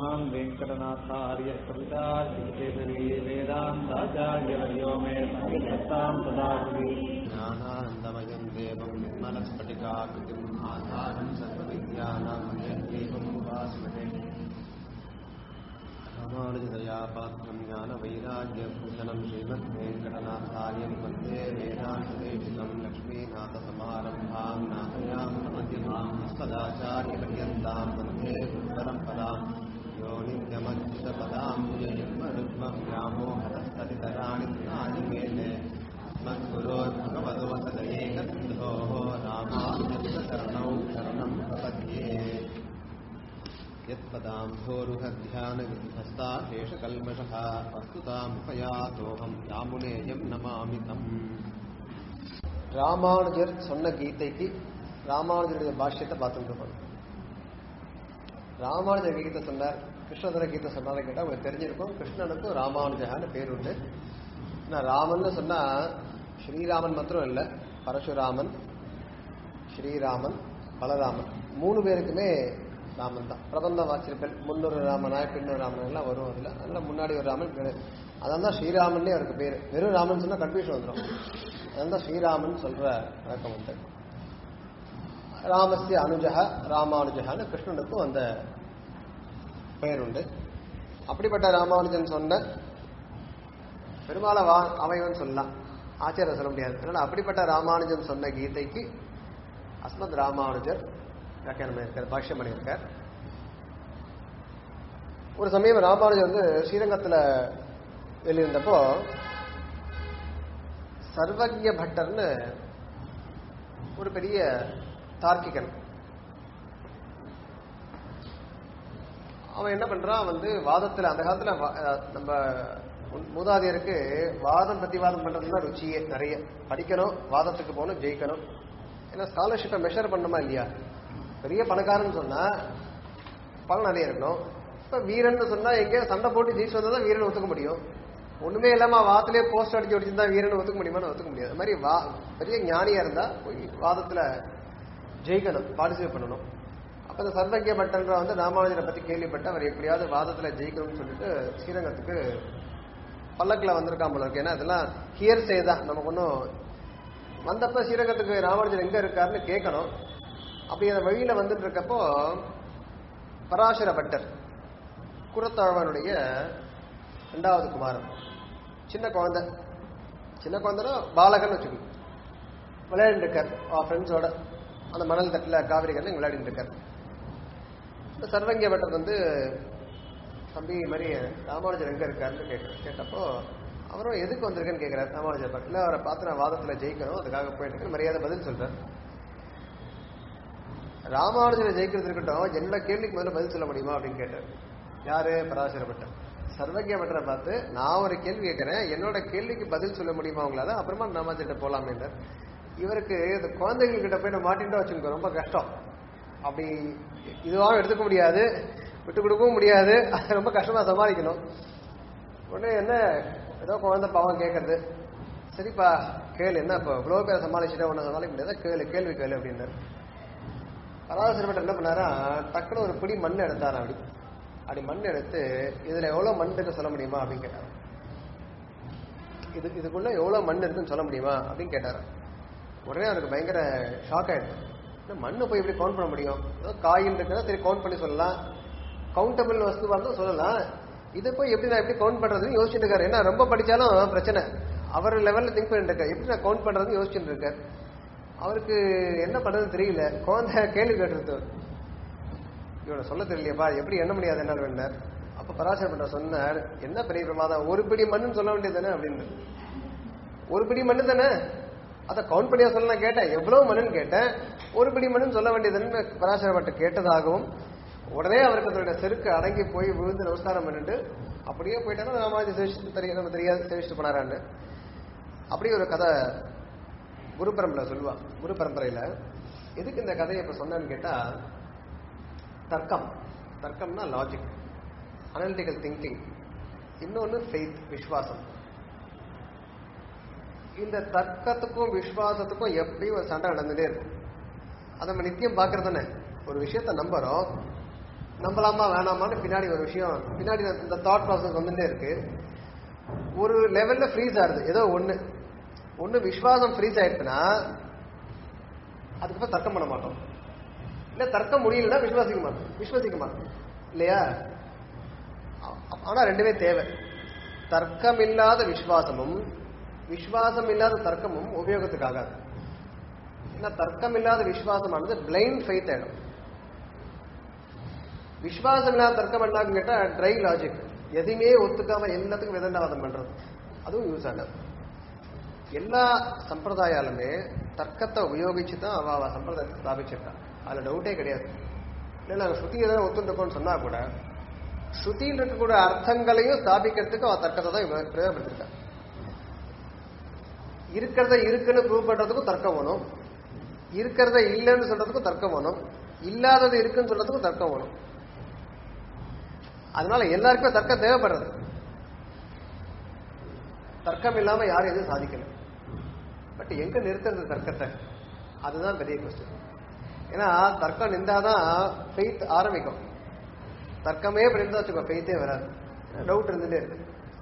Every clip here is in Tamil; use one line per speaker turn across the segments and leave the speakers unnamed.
श्रीमान् वेङ्कटनाथार्य कवितार्किकेसरी वेदान्ताचार्यवर्यो मे सङ्गीततां सदाहरि
ज्ञानानन्दमयं देवं निर्मलस्फटिकाकृतिम् आधारं सर्वविद्यानां देवम् उपास्महे रामानुजदया पात्रं ज्ञानवैराग्यभूषणं श्रीमद्वेङ्कटनाथार्यं वन्दे वेदान्तदेशिकं लक्ष्मीनाथसमारम्भां नाथयां मध्यमां सदाचार्यपर्यन्तां वन्दे परम्परां यो नित्यमच्युतपदां जयन्मरुग्मं व्यामोहतस्तदितराणि नानिमेले मद्गुरोर्भगवदोसदयेकसिन्धोः रामानुजशरणौ शरणं प्रपद्ये यत्पदाम्भोरुहध्यानविध्वस्ता शेषकल्मषः वस्तुतामुपयातोऽहं यामुनेयं नमामि तम् ராமானுஜர் சொன்ன கீதைக்கு ராமானுஜருடைய பாஷ்யத்தை பார்த்துட்டு இருக்கோம் ராமானுஜர் கீதை சொன்னார் கிருஷ்ணதர கீதை சொன்னார கேட்டா உங்களுக்கு தெரிஞ்சிருக்கும் கிருஷ்ணனுக்கும் ராமானுஜகான்னு பேர் உண்டு நான் ராமன் சொன்னா ஸ்ரீராமன் மாத்திரம் இல்லை பரசுராமன் ஸ்ரீராமன் பலராமன் மூணு பேருக்குமே ராமன் தான் பிரபந்த வாச்சிருப்பல் முன்னொரு ராமனாய் பின்னொரு ராமன் எல்லாம் வரும் அதுல அதனால முன்னாடி ஒரு ராமன் பின்னாடி- அதான் தான் ஸ்ரீராமன்னே அவருக்கு பேரு வெறும் ராமன் சொன்னா கன்ஃபியூஷன் வந்துடும் அதான் தான் ஸ்ரீராமன் சொல்ற வழக்கம் உண்டு ராமஸ்ய அனுஜக ராமானுஜகான்னு கிருஷ்ணனுக்கும் அந்த பெயர் உண்டு அப்படிப்பட்ட ராமானுஜன் சொன்ன பெருமாளை வா அமைவன் சொல்லலாம் ஆச்சாரிய சொல்ல முடியாது அதனால அப்படிப்பட்ட ராமானுஜன் சொன்ன கீதைக்கு அஸ்மத் ராமானுஜர் வியாக்கியானம் பண்ணியிருக்கார் பாஷ்யம் பண்ணியிருக்கார் ஒரு சமயம் ராமானுஜர் வந்து ஸ்ரீரங்கத்தில் வெளியிருந்தப்போ சர்வஜ பட்டர்னு ஒரு பெரிய தார்க்கிகன் அவன் என்ன பண்றான் வந்து வாதத்துல அந்த காலத்துல வா- அஹ் நம்ம முன்- மூதாதையருக்கு வாதம் பிரதிவாதம் பண்றதுன்னா ருச்சியே நிறைய படிக்கணும் வாதத்துக்கு போகணும் ஜெயிக்கணும் ஏன்னா ஸ்காலர்ஷிப்பை மெஷர் பண்ணுமா இல்லையா பெரிய பணக்காரன்னு சொன்னா பணம் நிறைய இருக்கணும் இப்ப வீரன் சொன்னா எங்கேயோ சண்டை போட்டு ஜெயிச்சு வந்தா தான் வீரன் ஒத்துக்க முடியும் ஒண்ணுமே இல்லாம வாத்திலே போஸ்ட் அடிச்சு வச்சிருந்தா வீரன் ஒத்துக்க முடியுமான்னு ஒத்துக்க முடியாது அது மாதிரி வா பெரிய ஞானியா இருந்தா போய் வாதத்துல ஜெயிக்கணும் பார்ட்டிசிபேட் பண்ணணும் அப்ப இந்த சர்வஜ்ய பட்டன்ற வந்து ராமானுஜரை பத்தி கேள்விப்பட்டு அவர் எப்படியாவது வாதத்துல ஜெயிக்கணும்னு சொல்லிட்டு ஸ்ரீரங்கத்துக்கு பல்லக்கில் வந்திருக்கான் போல இருக்கு ஏன்னா இதெல்லாம் ஹியர்ஸே தான் நமக்கு ஒன்றும் வந்தப்ப ஸ்ரீரங்கத்துக்கு ராமானுஜர் எங்க இருக்காருன்னு கேட்கணும் அப்படி அந்த வழியில வந்துட்டு இருக்கப்போ பராசர பட்டர் குரத்தாழ்வானுடைய ரெண்டாவது குமாரன் சின்ன குழந்தை சின்ன குழந்தைனா பாலகன் வச்சுக்கணும் விளையாடிட்டு இருக்கார் அவன் ஃப்ரெண்ட்ஸோட அந்த மணல் தட்டில் காவிரி கண்ணு விளையாடிட்டு இருக்கார் இந்த சர்வங்கிய பட்டர் வந்து தம்பி இது மாதிரி ராமானுஜர் எங்க இருக்காருன்னு கேட்க கேட்டப்போ அவரும் எதுக்கு வந்திருக்குன்னு கேட்கிறார் ராமானுஜர் பக்கம் இல்லை அவரை பார்த்து நான் வாதத்தில் ஜெயிக்கணும் அதுக்காக போயிட்டு இருக்கேன் மரியாதை பதில் சொல்றார் ராமானுஜரை ஜெயிக்கிறது இருக்கட்டும் என்னோட கேள்விக்கு முதல்ல பதில் சொல்ல முடியுமா அப்படின்னு கேட்டார் யாரு பராசர பட்டர் சர்வஜ்ய பட்டரை பார்த்து நான் ஒரு கேள்வி கேட்கிறேன் என்னோட கேள்விக்கு பதில் சொல்ல முடியுமா உங்களால அப்புறமா ராமாஜர்கிட்ட போலாமே இவருக்கு இந்த குழந்தைகள் கிட்ட போய் நம்ம மாட்டின்ட்டு வச்சுக்கோ ரொம்ப கஷ்டம் அப்படி இதுவாகவும் எடுத்துக்க முடியாது விட்டு கொடுக்கவும் முடியாது அது ரொம்ப கஷ்டமா சமாளிக்கணும் உடனே என்ன ஏதோ குழந்தை பாவம் கேட்கறது சரிப்பா கேளு என்ன இப்போ இவ்வளோ பேர் சமாளிச்சுட்டா ஒன்றும் சமாளிக்க முடியாதா கேளு கேள்வி கேளு அப்படின்னாரு பராசரப்பட்ட என்ன பண்ணாரா டக்குன்னு ஒரு பிடி மண் எடுத்தாரா அப்படி அப்படி மண் எடுத்து இதுல எவ்வளவு மண் இருக்கு சொல்ல முடியுமா அப்படின்னு கேட்டாரு இது இதுக்குள்ள எவ்வளவு மண் இருக்குன்னு சொல்ல முடியுமா அப்படின்னு கேட்டாரு உடனே அவருக்கு பயங்கர ஷாக் ஆயிடுச்சு என்ன மண்ணு போய் எப்படி கவுண்ட் பண்ண முடியும் ஏதோ காயின் இருக்கிறத சரி கவுண்ட் பண்ணி சொல்லலாம் கவுண்டபிள் வஸ்துவா இருந்தா சொல்லலாம் இதை போய் எப்படி நான் எப்படி கவுண்ட் பண்றதுன்னு யோசிச்சுட்டு இருக்காரு ஏன்னா ரொம்ப படிச்சாலும் பிரச்சனை அவர் லெவல்ல திங்க் பண்ணிட்டு இருக்காரு எப்படி நான் கவுண்ட் பண்றதுன்னு யோசிச்சுட்டு இருக்காரு அவருக்கு என்ன பண்றதுன்னு தெரியல குழந்தை கேள்வி கேட்டுருது இவனை சொல்ல தெரியலையப்பா எப்படி எண்ண முடியாது என்ன வேண்டார் அப்ப பராசர பண்ற சொன்னார் என்ன பெரிய பிரமாதம் ஒரு பிடி மண்ணுன்னு சொல்ல வேண்டியது தானே அப்படின்னு ஒரு பிடி மண்ணு தானே அதை கவுண்ட் பண்ணியா சொல்ல நான் கேட்டேன் எவ்வளவு மண்ணுன்னு கேட்டேன் ஒரு பிடி மண்ணுன்னு சொல்ல வேண்டியதுன்னு பராசர பட்டு கேட்டதாகவும் உடனே அவருக்கு அதோட செருக்கு அடங்கி போய் விழுந்து நமஸ்காரம் பண்ணிட்டு அப்படியே போயிட்டாரு ராமாஜி சேவிச்சு தெரியாது நம்ம தெரியாது சேவிச்சுட்டு போனாரான்னு அப்படி ஒரு கதை குரு பரம்பரை சொல்லுவா குரு பரம்பரையில எதுக்கு இந்த கதையை இப்ப சொன்னேன்னு கேட்டா தர்க்கம் தர்க்கம்னா லாஜிக் அனலிட்டிக்கல் திங்கிங் இன்னொன்னு ஃபெய்த் விஸ்வாசம் இந்த தர்க்கத்துக்கும் விஸ்வாசத்துக்கும் எப்படியும் ஒரு சண்டை நடந்துட்டே இருக்கும் அதை நம்ம நித்தியம் பார்க்கறது தானே ஒரு விஷயத்த நம்புறோம் நம்பலாமா வேணாமான்னு பின்னாடி ஒரு விஷயம் பின்னாடி இந்த தாட் ப்ராசஸ் வந்துட்டே இருக்கு ஒரு லெவல்ல ஃப்ரீஸ் ஆகுது ஏதோ ஒண்ணு ஒண்ணு விஸ்வாசம் ஃப்ரீஸ் ஆயிடுச்சுன்னா அதுக்கப்புறம் தர்க்கம் பண்ண மாட்டோம் இல்ல தர்க்கம் முடியலன்னா விசுவாசிக்க மாட்டோம் விசுவாசிக்க மாட்டோம் இல்லையா ஆ- ஆனா ரெண்டுமே தேவை தர்க்கம் இல்லாத விசுவாசமும் விசுவாசம் இல்லாத தர்க்கமும் உபயோகத்துக்கு ஆகாது ஏன்னா தர்க்கம் இல்லாத விசுவாசமானது பிளைண்ட் ஃபெய்த் ஆயிடும் விசுவாசம் இல்லாத தர்க்கம் என்னான்னு கேட்டா ட்ரை லாஜிக் எதையுமே ஒத்துக்காம எல்லாத்துக்கும் விதண்டாவாதம் பண்றது அதுவும் யூஸ் ஆகாது எல்லா சம்பிரதாயாலுமே தர்க்கத்தை உபயோகிச்சு தான் அவ அவ சம்பிரதாயத்தை ஸ்தாபிச்சிருக்கா அதுல டவுட்டே கிடையாது இல்லை நாங்கள் ஸ்ருதி எதாவது ஒத்துருக்கோம்னு சொன்னா கூட ஸ்ருதியில் இருக்கக்கூடிய அர்த்தங்களையும் ஸ்தாபிக்கிறதுக்கு அவ தர்க்கத்தை தான் இவ பிரயோகப்படுத்திருக்கா இருக்கிறத இருக்குன்னு ப்ரூவ் பண்றதுக்கும் தர்க்கம் வேணும் இருக்கிறத இல்லைன்னு சொல்றதுக்கும் தர்க்கம் வேணும் இல்லாதது இருக்குன்னு சொல்றதுக்கும் தர்க்கம் வேணும் அதனால எல்லாருக்குமே தர்க்கம் தேவைப்படுறது தர்க்கம் இல்லாம யாரும் எதுவும் சாதிக்கல பட் எங்க நிறுத்துறது தர்க்கத்தை அதுதான் பெரிய கொஸ்டின் ஏன்னா தர்க்கம் நின்றாதான் ஃபெய்த் ஆரம்பிக்கும் தர்க்கமே இப்படி இருந்தா வச்சுக்கோ ஃபெய்த்தே வராது டவுட் இருந்துட்டே இருக்கு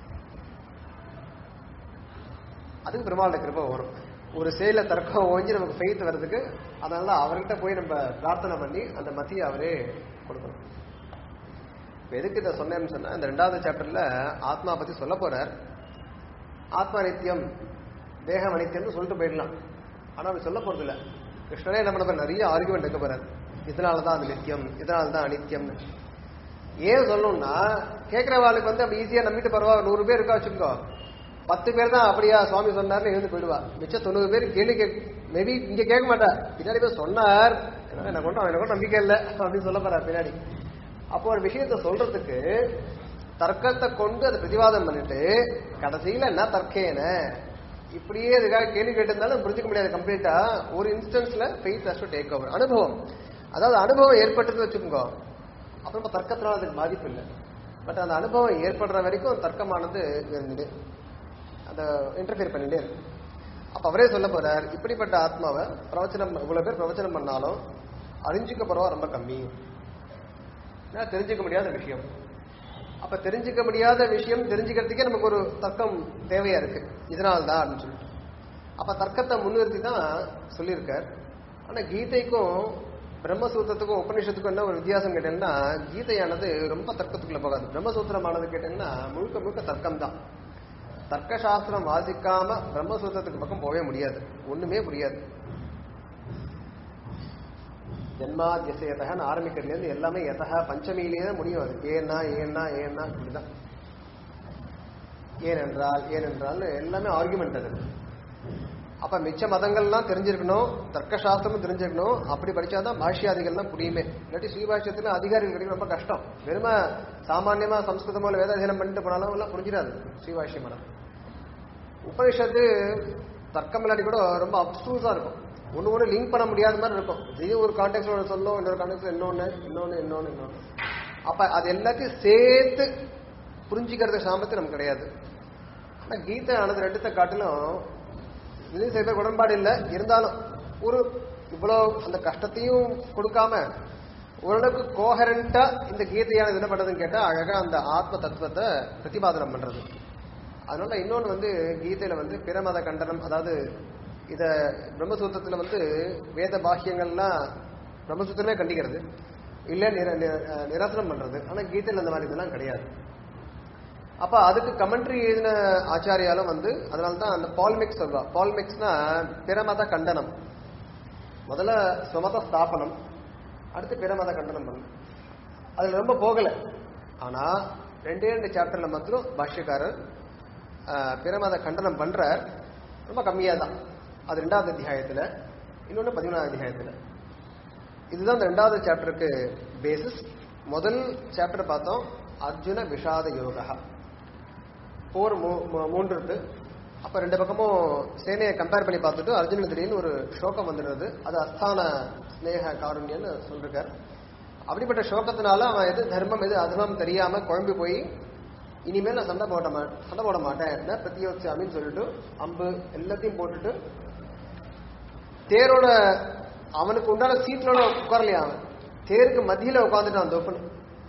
அதுக்கு பெருமாளுடைய கிருபை வரும் ஒரு செயல தர்க்கம் ஓஞ்சி நமக்கு ஃபெய்த் வர்றதுக்கு அதனால தான் அவர்கிட்ட போய் நம்ம பிரார்த்தனை பண்ணி அந்த மத்தியை அவரே கொடுக்கணும் இப்ப எதுக்கு இதை சொன்னேன்னு சொன்னா இந்த ரெண்டாவது சாப்டர்ல ஆத்மா பத்தி சொல்ல போறார் ஆத்மா நித்தியம் தேகம் அனித்தியம்னு சொல்லிட்டு போயிடலாம் ஆனா அப்படி சொல்ல போறது இல்ல கிருஷ்ணனே என்ன பண்ண போறார் நிறைய ஆர்குமெண்ட் இருக்க போறார் இதனாலதான் அது நித்தியம் இதனாலதான் அனித்தியம்னு ஏன் சொல்லணும்னா கேட்கிறவாளுக்கு வந்து அப்படி ஈஸியா நம்பிட்டு பரவா நூறு பேர் இருக்கா வச்சுக்கோ பத்து பேர் தான் அப்படியா சுவாமி சொன்னார்னு எழுந்து போயிடுவா மிச்சம் தொண்ணூறு பேர் கேள்வி கேட்க மேபி இங்க கேட்க மாட்டா பின்னாடி போய் சொன்னார் என்ன என்ன கொண்டு அவன் கூட நம்பிக்கை இல்லை அப்படின்னு சொல்ல போறார் பின்னாடி அப்போ ஒரு விஷயத்த சொல்றதுக்கு தர்க்கத்தை கொண்டு அதை பிரதிவாதம் பண்ணிட்டு கடைசியில என்ன தர்க்கேன இப்படியே இதுக்காக கேள்வி கேட்டிருந்தாலும் புரிஞ்சுக்க முடியாது கம்ப்ளீட்டா ஒரு இன்ஸ்டன்ஸ்ல faith has to take over அனுபவம் அதாவது அனுபவம் ஏற்பட்டது வச்சுக்கோங்க அப்புறம் தர்க்கத்தினால அதுக்கு பாதிப்பு இல்லை பட் அந்த அனுபவம் ஏற்படுற வரைக்கும் தர்க்கமானது இருந்தது அந்த இன்டர்ஃபியர் பண்ணிட்டே இருக்கு அப்ப அவரே சொல்ல போறார் இப்படிப்பட்ட ஆத்மாவை பிரவச்சனம் இவ்வளவு பேர் பிரவச்சனம் பண்ணாலும் அறிஞ்சிக்க போறவா ரொம்ப கம்மி ஏன்னா தெரிஞ்சுக்க முடியாத விஷயம் அப்ப தெரிஞ்சுக்க முடியாத விஷயம் தெரிஞ்சுக்கிறதுக்கே நமக்கு ஒரு தர்க்கம் தேவையா இருக்கு இதனால தான் அப்படின்னு சொல்லிட்டு அப்ப தர்க்கத்தை முன்னிறுத்தி தான் சொல்லியிருக்கார் ஆனா கீதைக்கும் பிரம்மசூத்திரத்துக்கும் உபநிஷத்துக்கும் என்ன ஒரு வித்தியாசம் கேட்டீங்கன்னா கீதையானது ரொம்ப தர்க்கத்துக்குள்ள போகாது பிரம்மசூத்திரமானது கேட்டீங்கன்னா முழுக்க முழுக்க தர்க்கம் தான் தர்க்க சாஸ்திரம் வாசிக்காம பிரம்மசூத்திரத்துக்கு பக்கம் போகவே முடியாது ஒண்ணுமே புரியாது ஜென்மாத்தியசயத்தகன்னு ஆரம்பிக்கிறதுல இருந்து எல்லாமே எதக பஞ்சமியிலேயே தான் முடியும் அது ஏன்னா ஏன்னா ஏன்னா இப்படிதான் ஏனென்றால் ஏனென்றால் எல்லாமே ஆர்குமெண்ட் அது அப்ப மிச்ச மதங்கள்லாம் தெரிஞ்சிருக்கணும் தர்க்க சாஸ்திரமும் தெரிஞ்சிருக்கணும் அப்படி படிச்சாதான் பாஷ்யாதிகள்லாம் புரியுமே இல்லாட்டி ஸ்ரீபாஷ்யத்துல அதிகாரிகள் கிடைக்க ரொம்ப கஷ்டம் வெறும சாமான்யமா சம்ஸ்கிருதமோ இல்ல வேதாதீனம் பண்ணிட்டு போனாலும் எல்லாம் புரிஞ்சிடாது ஸ்ரீபாஷ்யம் மனம் உபனிஷத்து தர்க்கம் இல்லாட்டி கூட ரொம்ப அப்சூஸா இருக்கும் ஒண்ணு ஒண்ணு லிங்க் பண்ண முடியாத மாதிரி இருக்கும் இது ஒரு கான்டெக்ட்ல சொல்லும் இன்னொரு கான்டெக்ட்ல இன்னொன்னு இன்னொன்னு இன்னொன்னு இன்னொன்னு அப்ப அது எல்லாத்தையும் சேர்த்து புரிஞ்சுக்கிறது சாமர்த்தியம் நமக்கு கிடையாது ஆனா கீதை ஆனது ரெண்டுத்த காட்டிலும் இதுலயும் சில பேர் உடன்பாடு இல்லை இருந்தாலும் ஒரு இவ்வளோ அந்த கஷ்டத்தையும் கொடுக்காம ஓரளவுக்கு கோஹரண்டா இந்த கீதையானது என்ன பண்றதுன்னு கேட்டா அழகா அந்த ஆத்ம தத்துவத்தை பிரதிபாதனம் பண்றது அதனால இன்னொன்று வந்து கீதையில வந்து பிரமத கண்டனம் அதாவது இத பிரம்மசூத்திரத்துல வந்து வேத பாக்கியங்கள்லாம் பிரம்மசூத்திரமே கண்டிக்கிறது இல்ல நிர- நிர- அஹ் நிரசனம் பண்றது ஆனா கீதையில அந்த மாதிரி இதெல்லாம் கிடையாது அப்ப அதுக்கு கமெண்ட்ரி எழுதின ஆச்சாரியாலும் வந்து அதனால தான் அந்த பால்மிக்ஸ் சொல்வா பால்மிக்ஸ்னா பிரமத கண்டனம் முதல்ல சுமத ஸ்தாபனம் அடுத்து பிரமத கண்டனம் பண்ணும் அதுல ரொம்ப போகல ஆனா ரெண்டே ரெண்டு சாப்டர்ல மாத்திரம் பாஷ்யக்காரர் ஆஹ், பிரமத கண்டனம் பண்றார் ரொம்ப கம்மியா தான் அது ரெண்டாவது அத்தியாயத்துல இன்னொன்னு பதிமூணாவது அத்தியாயத்துல இதுதான் இந்த ரெண்டாவது சாப்டருக்கு பேசிஸ் முதல் சாப்டர் பார்த்தோம் அர்ஜுன விஷாத யோகா போர் மூ- மூ- மூன்று இருக்கு அப்ப ரெண்டு பக்கமும் சேனையை கம்பேர் பண்ணி பார்த்துட்டு அர்ஜுனன் திடீர்னு ஒரு சோகம் வந்துடுறது அது அஸ்தான ஸ்னேக காருண்யன்னு சொல்லிருக்கார் அப்படிப்பட்ட சோகத்தினால அவன் எது தர்மம் எது அதர்மம் தெரியாம குழம்பி போய் இனிமேல் நான் சண்டை போட மாட்டேன் சண்டை போட மாட்டேன் என்ன பிரத்தியோத்சாமின்னு சொல்லிட்டு அம்பு எல்லாத்தையும் போட்டுட்டு தேரோட அவனுக்கு உண்டான சீட்லோட உட்காரலையா அவன் தேருக்கு மத்தியில உட்காந்துட்டான் அந்த ஒப்பன்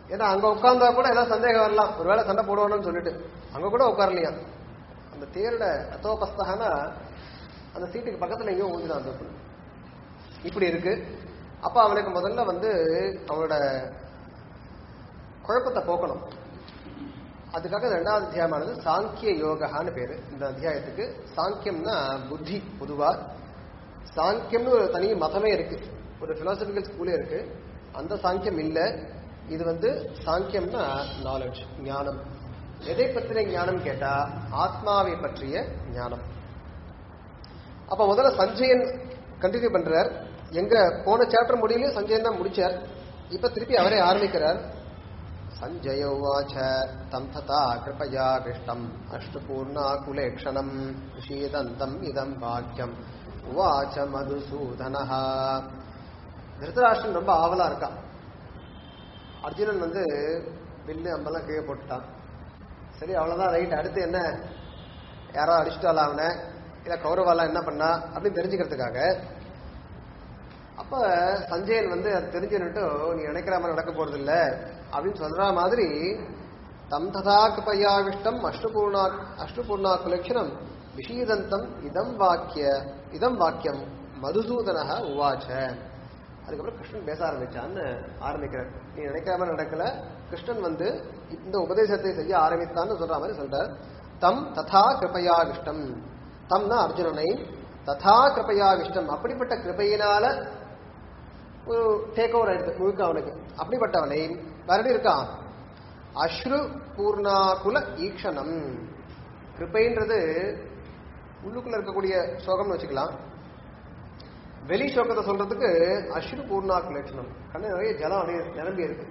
ஏன்னா அங்க உட்கார்ந்தா கூட ஏதாவது சந்தேகம் வரலாம் ஒருவேளை சண்டை போடுவானு சொல்லிட்டு அங்க கூட உட்காரலையா அந்த தேரோட அத்தோபஸ்தகனா அந்த சீட்டுக்கு பக்கத்துல எங்கேயோ ஊந்துதான் அந்த பொண்ணு இப்படி இருக்கு அப்ப அவனுக்கு முதல்ல வந்து அவனோட குழப்பத்தை போக்கணும் அதுக்காக ரெண்டாவது அத்தியாயமானது சாங்கிய யோகான்னு பேரு இந்த அத்தியாயத்துக்கு சாங்கியம்னா புத்தி பொதுவா சாங்கியம்னு ஒரு தனி மதமே இருக்கு ஒரு பிலாசபிக்கல் ஸ்கூலே இருக்கு அந்த சாங்கியம் இல்ல இது வந்து சாங்கியம்னா நாலேஜ் ஞானம் எதை பற்றின ஞானம் கேட்டா ஆத்மாவை பற்றிய ஞானம் அப்ப முதல்ல சஞ்சயன் கண்டினியூ பண்றார் எங்க போன சாப்டர் முடியல சஞ்சயன் தான் முடிச்சார் இப்ப திருப்பி அவரே ஆரம்பிக்கிறார் சஞ்சய உவாச்ச தம் ததா கிருபயா கிருஷ்டம் அஷ்டபூர்ணாகுலேக்ஷணம் விஷீதந்தம் இதம் வாக்கியம் உவாச்ச மதுசூதனஹ திருதராஷ்டிரன் ரொம்ப ஆவலா இருக்கான் அர்ஜுனன் வந்து வில்லு அம்பெல்லாம் கீழே போட்டுட்டான் சரி அவ்வளவுதான் ரைட் அடுத்து என்ன யாரோ அடிச்சுட்டால அவனை இல்ல கௌரவாலாம் என்ன பண்ணா அப்படின்னு தெரிஞ்சுக்கிறதுக்காக அப்ப சஞ்சயன் வந்து அது தெரிஞ்சுன்னுட்டு நீ நினைக்கிற மாதிரி நடக்க போறது இல்ல அப்படின்னு சொல்ற மாதிரி தம் ததா கிருபயாவிஷ்டம் அஷ்டபூர்ணா அஷ்டபூர்ணா குலட்சணம் விஷீதந்தம் இதம் வாக்கிய இதம் வாக்கியம் மதுசூதனக உவாச்ச அதுக்கப்புறம் கிருஷ்ணன் பேச ஆரம்பிச்சான்னு ஆரம்பிக்கிறார் நீ நினைக்கிற மாதிரி நடக்கல கிருஷ்ணன் வந்து இந்த உபதேசத்தை செய்ய ஆரம்பித்தான்னு சொல்ற மாதிரி சொல்றார் தம் ததா கிருபயாவிஷ்டம் தம்னா அர்ஜுனனை ததா கிருபயாவிஷ்டம் அப்படிப்பட்ட கிருபையினால ஒரு டேக் ஓவர் ஆயிடுது முழுக்க அவனுக்கு அப்படிப்பட்டவனை மறுபடியும் இருக்கான் அஸ்ரு பூர்ணாகுல ஈக்ஷணம் கிருபைன்றது உள்ளுக்குள்ள இருக்கக்கூடிய சோகம்னு வச்சுக்கலாம் வெளி சோகத்தை சொல்றதுக்கு அஸ்ரு பூர்ணாகுல லட்சணம் கண்ணு நிறைய ஜலம் அப்படியே நிரம்பி இருக்கு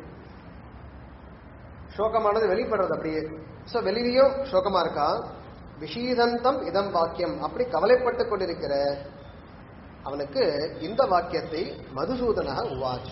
சோகமானது வெளிப்படுறது அப்படியே சோ வெளியிலையும் சோகமா இருக்கா விஷீதந்தம் இதம் வாக்கியம் அப்படி கவலைப்பட்டு கொண்டிருக்கிற அவனுக்கு இந்த வாக்கியத்தை மதுசூதனக உவாச்ச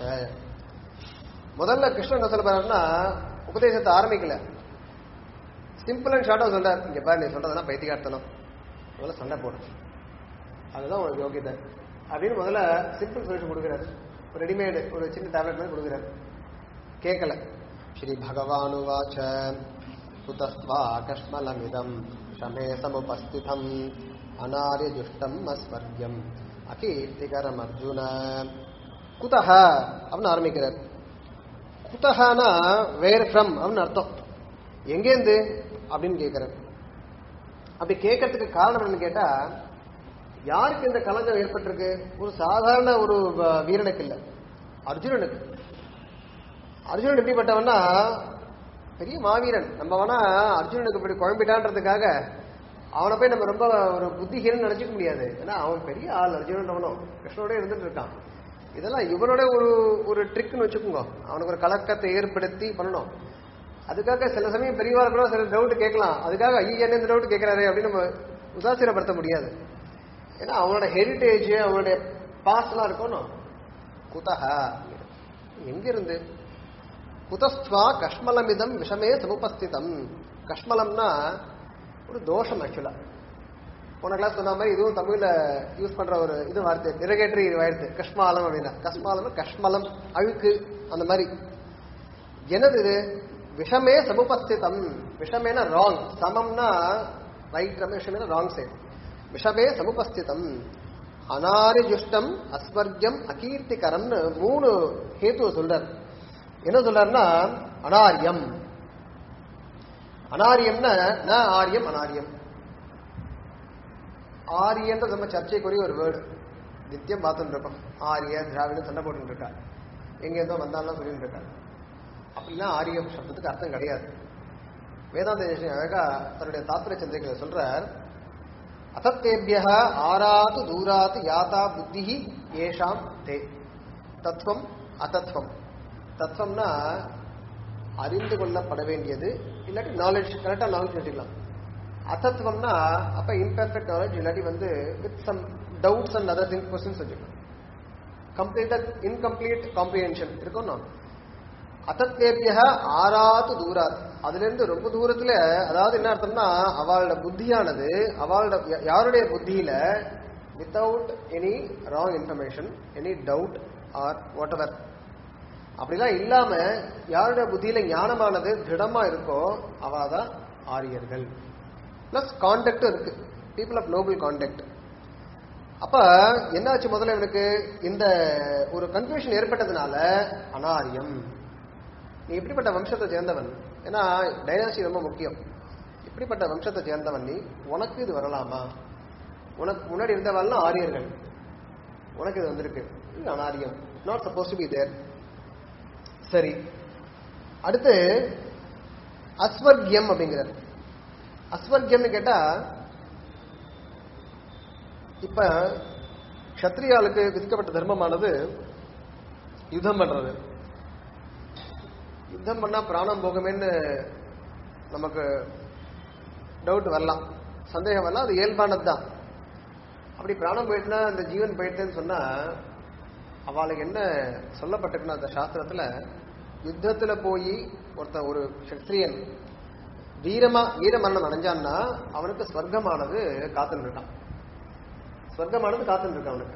முதல்ல கிருஷ்ணன் என்ன சொல்ல போறாருன்னா உபதேசத்தை ஆரம்பிக்கல சிம்பிள் அண்ட் ஷார்ட்டா சொல்றார் இங்க பாரு நீ சொல்றதெல்லாம் பைத்தியகார்த்தனம் முதல்ல சண்டை போடு அதுதான் உனக்கு யோகியதை அப்படின்னு முதல்ல சிம்பிள் சொல்யூஷன் கொடுக்குறாரு ஒரு ரெடிமேடு ஒரு சின்ன டேப்லெட் மாதிரி கொடுக்குறாரு கேட்கல ஸ்ரீ பகவானுவாச்ச குதஸ்வா கஷ்மலமிதம் ஷமே சமுபஸ்திதம் அநாரியஜுஷ்டம் அஸ்வர்யம் அகீர்த்திகரம் அர்ஜுன குதஹ அப்படின்னு ஆரம்பிக்கிறார் குதஹானா வேர் ஃப்ரம் அப்படின்னு அர்த்தம் எங்கேருந்து அப்படின்னு கேட்கிறார் அப்படி கேட்கறதுக்கு காரணம் என்னன்னு கேட்டா யாருக்கு இந்த கலங்கம் ஏற்பட்டிருக்கு ஒரு சாதாரண ஒரு வ- வீரனுக்கு இல்ல அர்ஜுனனுக்கு அர்ஜுனன் எப்படிப்பட்டவன்னா பெரிய மாவீரன் நம்ம வேணா அர்ஜுனனுக்கு இப்படி குழம்பிட்டான்றதுக்காக அவனை போய் நம்ம ரொம்ப ஒரு புத்திஹீனன் நினைச்சுக்க முடியாது ஏன்னா அவன் பெரிய ஆள் அர்ஜுனன் அவனும் கிருஷ்ணனோட இருந்துட்டு இருக்கான் இதெல்லாம் இவனோட ஒரு ஒரு ட்ரிக்னு வச்சுக்கோங்க அவனுக்கு ஒரு கலக்கத்தை ஏற்படுத்தி பண்ணணும் அதுக்காக சில சமயம் பெரியவா கூட சில டவுட் கேட்கலாம் அதுக்காக ஐயா என்ன இந்த டவுட் கேட்கிறாரு அப்படின்னு நம்ம உதாசீனப்படுத்த முடியாது ஏன்னா அவனோட ஹெரிட்டேஜ் அவனுடைய பாஸ்ட்லாம் இருக்கணும் குதஹ எங்கிருந்து குதஸ்துவா கஷ்மலமிதம் விஷமே சமுபஸ்திதம் கஷ்மலம்னா ஒரு தோஷம் ஆக்சுவலா போன கிளாஸ் சொன்ன மாதிரி இதுவும் தமிழ்ல யூஸ் பண்ற ஒரு இது வார்த்தை டிரகேட்டரி வார்த்தை கஷ்மாலம் அப்படின்னா கஷ்மாலம் கஷ்மலம் அழுக்கு அந்த மாதிரி என்னது இது விஷமே சமுபஸ்திதம் விஷமேனா ராங் சமம்னா ரைட் விஷமேனா ராங் சைடு விஷமே சமுபஸ்திதம் அனாரிஜுஷ்டம் அஸ்வர்யம் அகீர்த்திகரம்னு மூணு ஹேத்துவ சொல்றார் என்ன சொல்றாருன்னா அனாரியம் அனாரியம்னா ந ஆரியம் அனாரியம் ஆரியன்றது நம்ம சர்ச்சைக்குரிய ஒரு வேர்டு நித்தியம் பார்த்துட்டு இருக்கோம் ஆரிய திராவிடம் சண்டை போட்டுட்டு இருக்கா எங்க இருந்தோ வந்தாலும் சொல்லிட்டு இருக்கா அப்படிலாம் ஆரிய சப்தத்துக்கு அர்த்தம் கிடையாது வேதாந்த தேசியம் அழகா தன்னுடைய தாத்திர சந்திரிகளை சொல்றார் அசத்தேபிய ஆராத்து தூராத்து யாத்தா புத்தி ஏஷாம் தே தத்துவம் அதத்துவம் தத்துவம்னா அறிந்து கொள்ளப்பட வேண்டியது இல்லாட்டி நாலேஜ் கரெக்டா நாலேஜ் வச்சுக்கலாம் அத்தத்துவம்னா அப்ப இம்பர்ஃபெக்ட் நாலேஜ் இல்லாட்டி வந்து with some doubts and other thing questions வச்சுக்கலாம் கம்ப்ளீட்டா இன்கம்ப்ளீட் காம்ப்ரிஹென்ஷன் இருக்கணும் அத்தத்தேபிய ஆறாத்து தூராத் அதுல இருந்து ரொம்ப தூரத்துல அதாவது என்ன அர்த்தம்னா அவளோட புத்தியானது அவளோட யாருடைய புத்தியில without any wrong information any doubt or whatever அப்படிலாம் இல்லாம யாருடைய புத்தியில ஞானமானது திடமா இருக்கோ அவாதான் ஆரியர்கள் பிளஸ் கான்டாக்டும் இருக்கு பீப்புள் ஆஃப் நோபல் கான்டாக்ட் அப்ப என்னாச்சு முதல்ல இவனுக்கு இந்த ஒரு கன்ஃபியூஷன் ஏற்பட்டதுனால அனாரியம் நீ இப்படிப்பட்ட வம்சத்தை சேர்ந்தவன் ஏன்னா டைனாஸ்டி ரொம்ப முக்கியம் இப்படிப்பட்ட வம்சத்தை சேர்ந்தவன் நீ உனக்கு இது வரலாமா உனக்கு முன்னாடி இருந்தவெல்லாம் ஆரியர்கள் உனக்கு இது வந்திருக்கு இது அனாரியம் not suppose to be there சரி அடுத்து அஸ்வர்கியம் அப்படிங்கிறார் அஸ்வர்கியம்னு கேட்டா இப்ப க்ஷத்ரியாளுக்கு விதிக்கப்பட்ட தர்மமானது யுத்தம் பண்றது யுத்தம் பண்ணா பிராணம் போகுமேன்னு நமக்கு டவுட் வரலாம் சந்தேகம் வரலாம் அது இயல்பானது தான் அப்படி பிராணம் போயிட்டுனா இந்த ஜீவன் போயிட்டுன்னு சொன்னா அவளுக்கு என்ன சொல்லப்பட்டிருக்குன்னா அந்த சாஸ்திரத்துல யுத்தத்துல போய் ஒருத்தன் ஒரு சக்திரியன் வீரமா வீர மரணம் அடைஞ்சான்னா அவனுக்கு ஸ்வர்க்கமானது காத்துன்னு இருக்கான் ஸ்வர்க்கமானது காத்துன்னு இருக்கு அவனுக்கு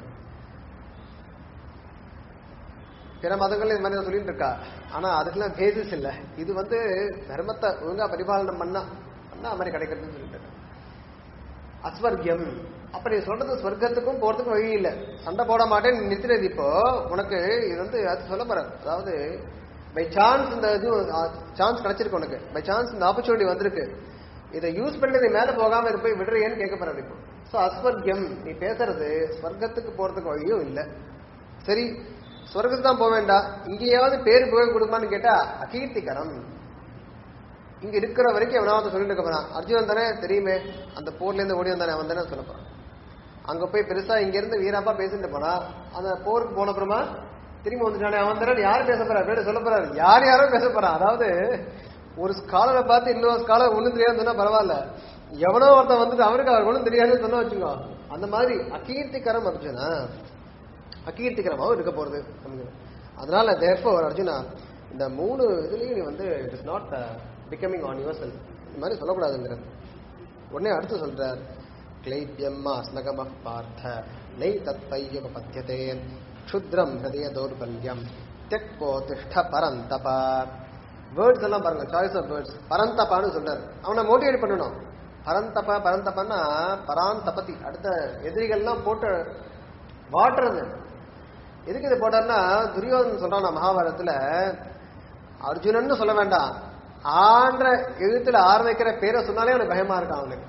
பிற மதங்கள் இந்த மாதிரி சொல்லிட்டு இருக்கா ஆனா அதுக்கெல்லாம் பேசிஸ் இல்ல இது வந்து தர்மத்தை ஒழுங்கா பரிபாலனம் பண்ணா பண்ணா அது மாதிரி கிடைக்கிறதுன்னு சொல்லிட்டு இருக்கா அஸ்வர்கியம் அப்ப நீ சொல்றது ஸ்வர்க்கத்துக்கும் போறதுக்கும் வழி இல்ல சண்டை போட மாட்டேன் நீ நிறுத்தினது இப்போ உனக்கு இது வந்து அது சொல்ல போற அதாவது பை சான்ஸ் இந்த இது சான்ஸ் கிடைச்சிருக்கு உனக்கு பை சான்ஸ் இந்த ஆப்பர்ச்சுனிட்டி வந்திருக்கு இதை யூஸ் பண்ணி நீ மேல போகாம இது போய் விடுறியேன்னு கேட்க போறாரு இப்போ சோ அஸ்வர்கியம் நீ பேசுறது ஸ்வர்க்கத்துக்கு போறதுக்கு வழியும் இல்ல சரி ஸ்வர்க்கத்துக்கு தான் போக வேண்டாம் இங்கேயாவது பேர் புகழ் கொடுக்குமான்னு கேட்டா அகீர்த்திகரம் இங்க இருக்கிற வரைக்கும் எவனாவது சொல்லிட்டு இருக்க போறான் அர்ஜுனன் தானே தெரியுமே அந்த போர்ல இருந்து ஓடி வந்தானே அவன் தானே சொல்ல போறான் அங்க போய் பெருசா இங்க இருந்து வீராப்பா பேசிட்டு போனா அந்த போருக்கு போன அப்புறமா திரும்பி வந்துட்டானே அவன் தானே யார் பேச போறா பேரு சொல்ல போறாரு யார் யாரோ பேச போறான் அதாவது ஒரு ஸ்காலரை பார்த்து இன்னொரு ஸ்காலர் ஒண்ணும் தெரியாதுன்னு சொன்னா பரவாயில்ல எவனோ ஒருத்தன் வந்துட்டு அவருக்கு அவர் ஒண்ணும் தெரியாதுன்னு சொன்னா வச்சுக்கோ அந்த மாதிரி அகீர்த்திகரம் அர்ஜுனா அகீர்த்திகரமாவும் இருக்க போறது அப்படிங்கிறது. அதனால தேர்ஃபோர் அர்ஜுனா இந்த மூணு இதுலயும் நீ வந்து it is not becoming on your cell இந்த மாதிரி சொல்லக்கூடாதுங்கிறது உடனே அடுத்து சொல்றார் கிளைபியம் அஸ்னகம பார்த்த நெய் தத்வையுக பத்தியதே க்ஷுத்ரம் ஹதய தௌர்பல்யம் தெக்போ திஷ்ட பரந்தப வேர்ட்ஸ் எல்லாம் பாருங்க சாய்ஸ் ஆஃப் வேர்ட்ஸ் பரந்தபான்னு சொல்றாரு அவனை மோட்டிவேட் பண்ணணும் பரந்தப பரந்தபன்னா பராந்தபதி அடுத்த எதிரிகள்லாம் போட்டு வாட்டுறது எதுக்கு இது போட்டார்னா துரியோதனன் சொல்றான் மகாபாரதத்துல அர்ஜுனன்னு சொல்ல வேண்டாம் ஆன்ற எழுத்துல ஆரம்பிக்கிற பேரை சொன்னாலே அவனுக்கு பயமா இருக்கான் அவனுக்கு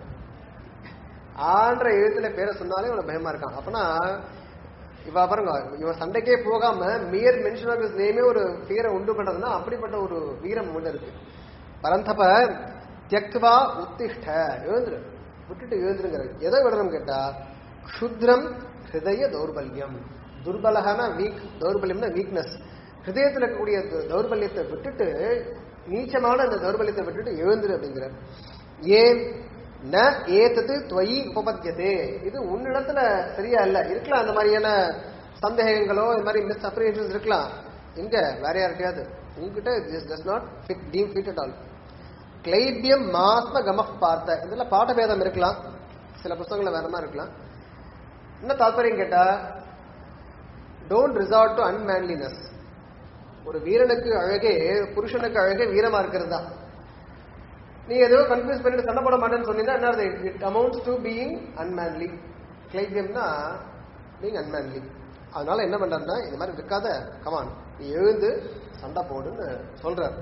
ஆன்ற எழுத்துல பேரை சொன்னாலே அவனுக்கு பயமா இருக்கான் அப்பனா இவ பாருங்க இவன் சண்டைக்கே போகாம மியர் மென்ஷன் ஆஃப் இஸ் நேமே ஒரு பேரை உண்டு பண்றதுன்னா அப்படிப்பட்ட ஒரு வீரம் உள்ள இருக்கு பரந்தப தியக்வா உத்திஷ்ட எழுந்துரு விட்டுட்டு எழுந்துருங்கிறது எதை விடணும் கேட்டா க்ஷுத்ரம் ஹிருதய தௌர்பல்யம் துர்பலகான வீக் தௌர்பல்யம்னா வீக்னஸ் ஹிருதயத்தில் இருக்கக்கூடிய த- தௌர்பல்யத்தை விட்டுட்டு நீச்சமான அந்த தௌர்பல்யத்தை விட்டுட்டு எழுந்துரு அப்படிங்கிற ஏன் ந ஏத்தது துவயி உபபத்தியதே இது உன்னிடத்துல சரியா இல்ல இருக்கலாம் அந்த மாதிரியான சந்தேகங்களோ இந்த மாதிரி மிஸ் அப்ரிஹென்ஷன்ஸ் இருக்கலாம் இங்க வேற யார்கிட்டயாவது உங்ககிட்ட just not fit team fit at all கிளைபியம் மாஸ்ம கமஃப் பார்த்த இதுல பாட்டபேதம் இருக்கலாம் சில புத்தகங்கள்ல வேற மாதிரி இருக்கலாம் என்ன தாத்பரியம் கேட்டா டோன்ட் ரிசார்ட் டு அன்மேன்லினஸ் ஒரு வீரனுக்கு அழகே புருஷனுக்கு அழகே வீரமா இருக்கிறது தான் நீ ஏதோ கன்ஃபியூஸ் பண்ணிட்டு சண்டை போட மாட்டேன்னு சொன்னீங்கன்னா என்ன it amounts to being unmanly கிளைபியம்னா பீயிங் அன்மேன்லி அதனால என்ன பண்றாருன்னா இந்த மாதிரி இருக்காத கமான் நீ எழுந்து சண்டை போடுன்னு சொல்றாரு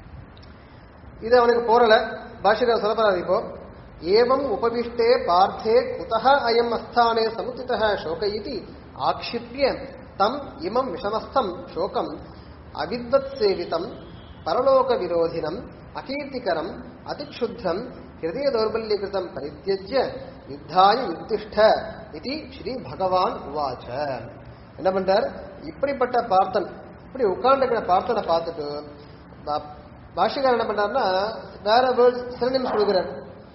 இது அவனுக்கு போறல பாஷிகர் சொல்லப்படுறாரு இப்போ ஏவம் உபவிஷ்டே பார்த்தே குதः அயம் அஸ்தானே சமுத்திதः சோக இதி ஆக்ஷிப்ய தம் இமம் விஷமஸ்தம் சோகம் அவித்வத் சேவிதம் பரலோக விரோதினம் அகீர்த்திகரம் அதிக்ஷுத்ரம் ஹிருதய தௌர்பல்யகிருதம் பரித்தியஜ்ய யுத்தாய யுத்திஷ்ட இது ஸ்ரீ பகவான் உவாச்ச என்ன பண்றார் இப்படிப்பட்ட பார்த்தன் இப்படி உட்கார்ந்துக்கிற பார்த்தனை பார்த்துட்டு பா- பாஷ்யக்காரர் என்ன பண்றாருன்னா வேற வேர்ட்ஸ் சிறனிம்ஸ் கொடுக்குறார்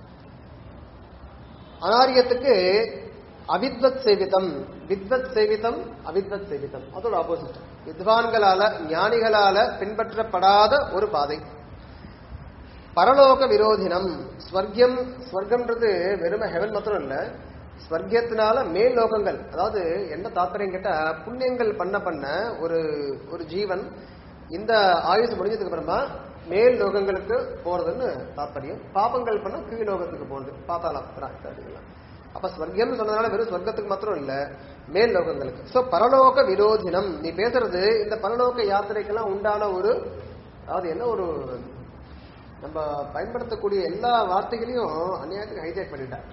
அனாரியத்துக்கு அவித்வத் சேவிதம் வித்வத் சேவிதம் அவித்வத் சேவிதம் அதோட ஆப்போசிட் வித்வான்களால ஞானிகளால பின்பற்றப்படாத ஒரு பாதை பரலோக விரோதினம் ஸ்வர்க்கியம் ஸ்வர்க்கம்ன்றது வெறும் ஹெவன் மாத்திரம் இல்ல ஸ்வர்க்கியத்தினால மேல் லோகங்கள் அதாவது என்ன தாத்பரியம் கேட்டா புண்ணியங்கள் பண்ண பண்ண ஒரு ஒரு ஜீவன் இந்த ஆயுசு முடிஞ்சதுக்கு அப்புறமா மேல் லோகங்களுக்கு போறதுன்னு தாற்பயம் பாபங்கள் பண்ணா கீழ் லோகத்துக்கு போறது பாத்தாளம் அப்படிங்கலாம் அப்ப ஸ்வர்க்கம் சொன்னதுனால வெறும் ஸ்வர்க்கத்துக்கு மாத்திரம் இல்ல மேல் லோகங்களுக்கு சோ பரலோக விரோதினம் நீ பேசுறது இந்த பரலோக யாத்திரைக்கெல்லாம் உண்டான ஒரு அதாவது என்ன ஒரு நம்ம பயன்படுத்தக்கூடிய எல்லா வார்த்தைகளையும் அந்நியாயத்துக்கு ஹைஜாக் பண்ணிட்டார்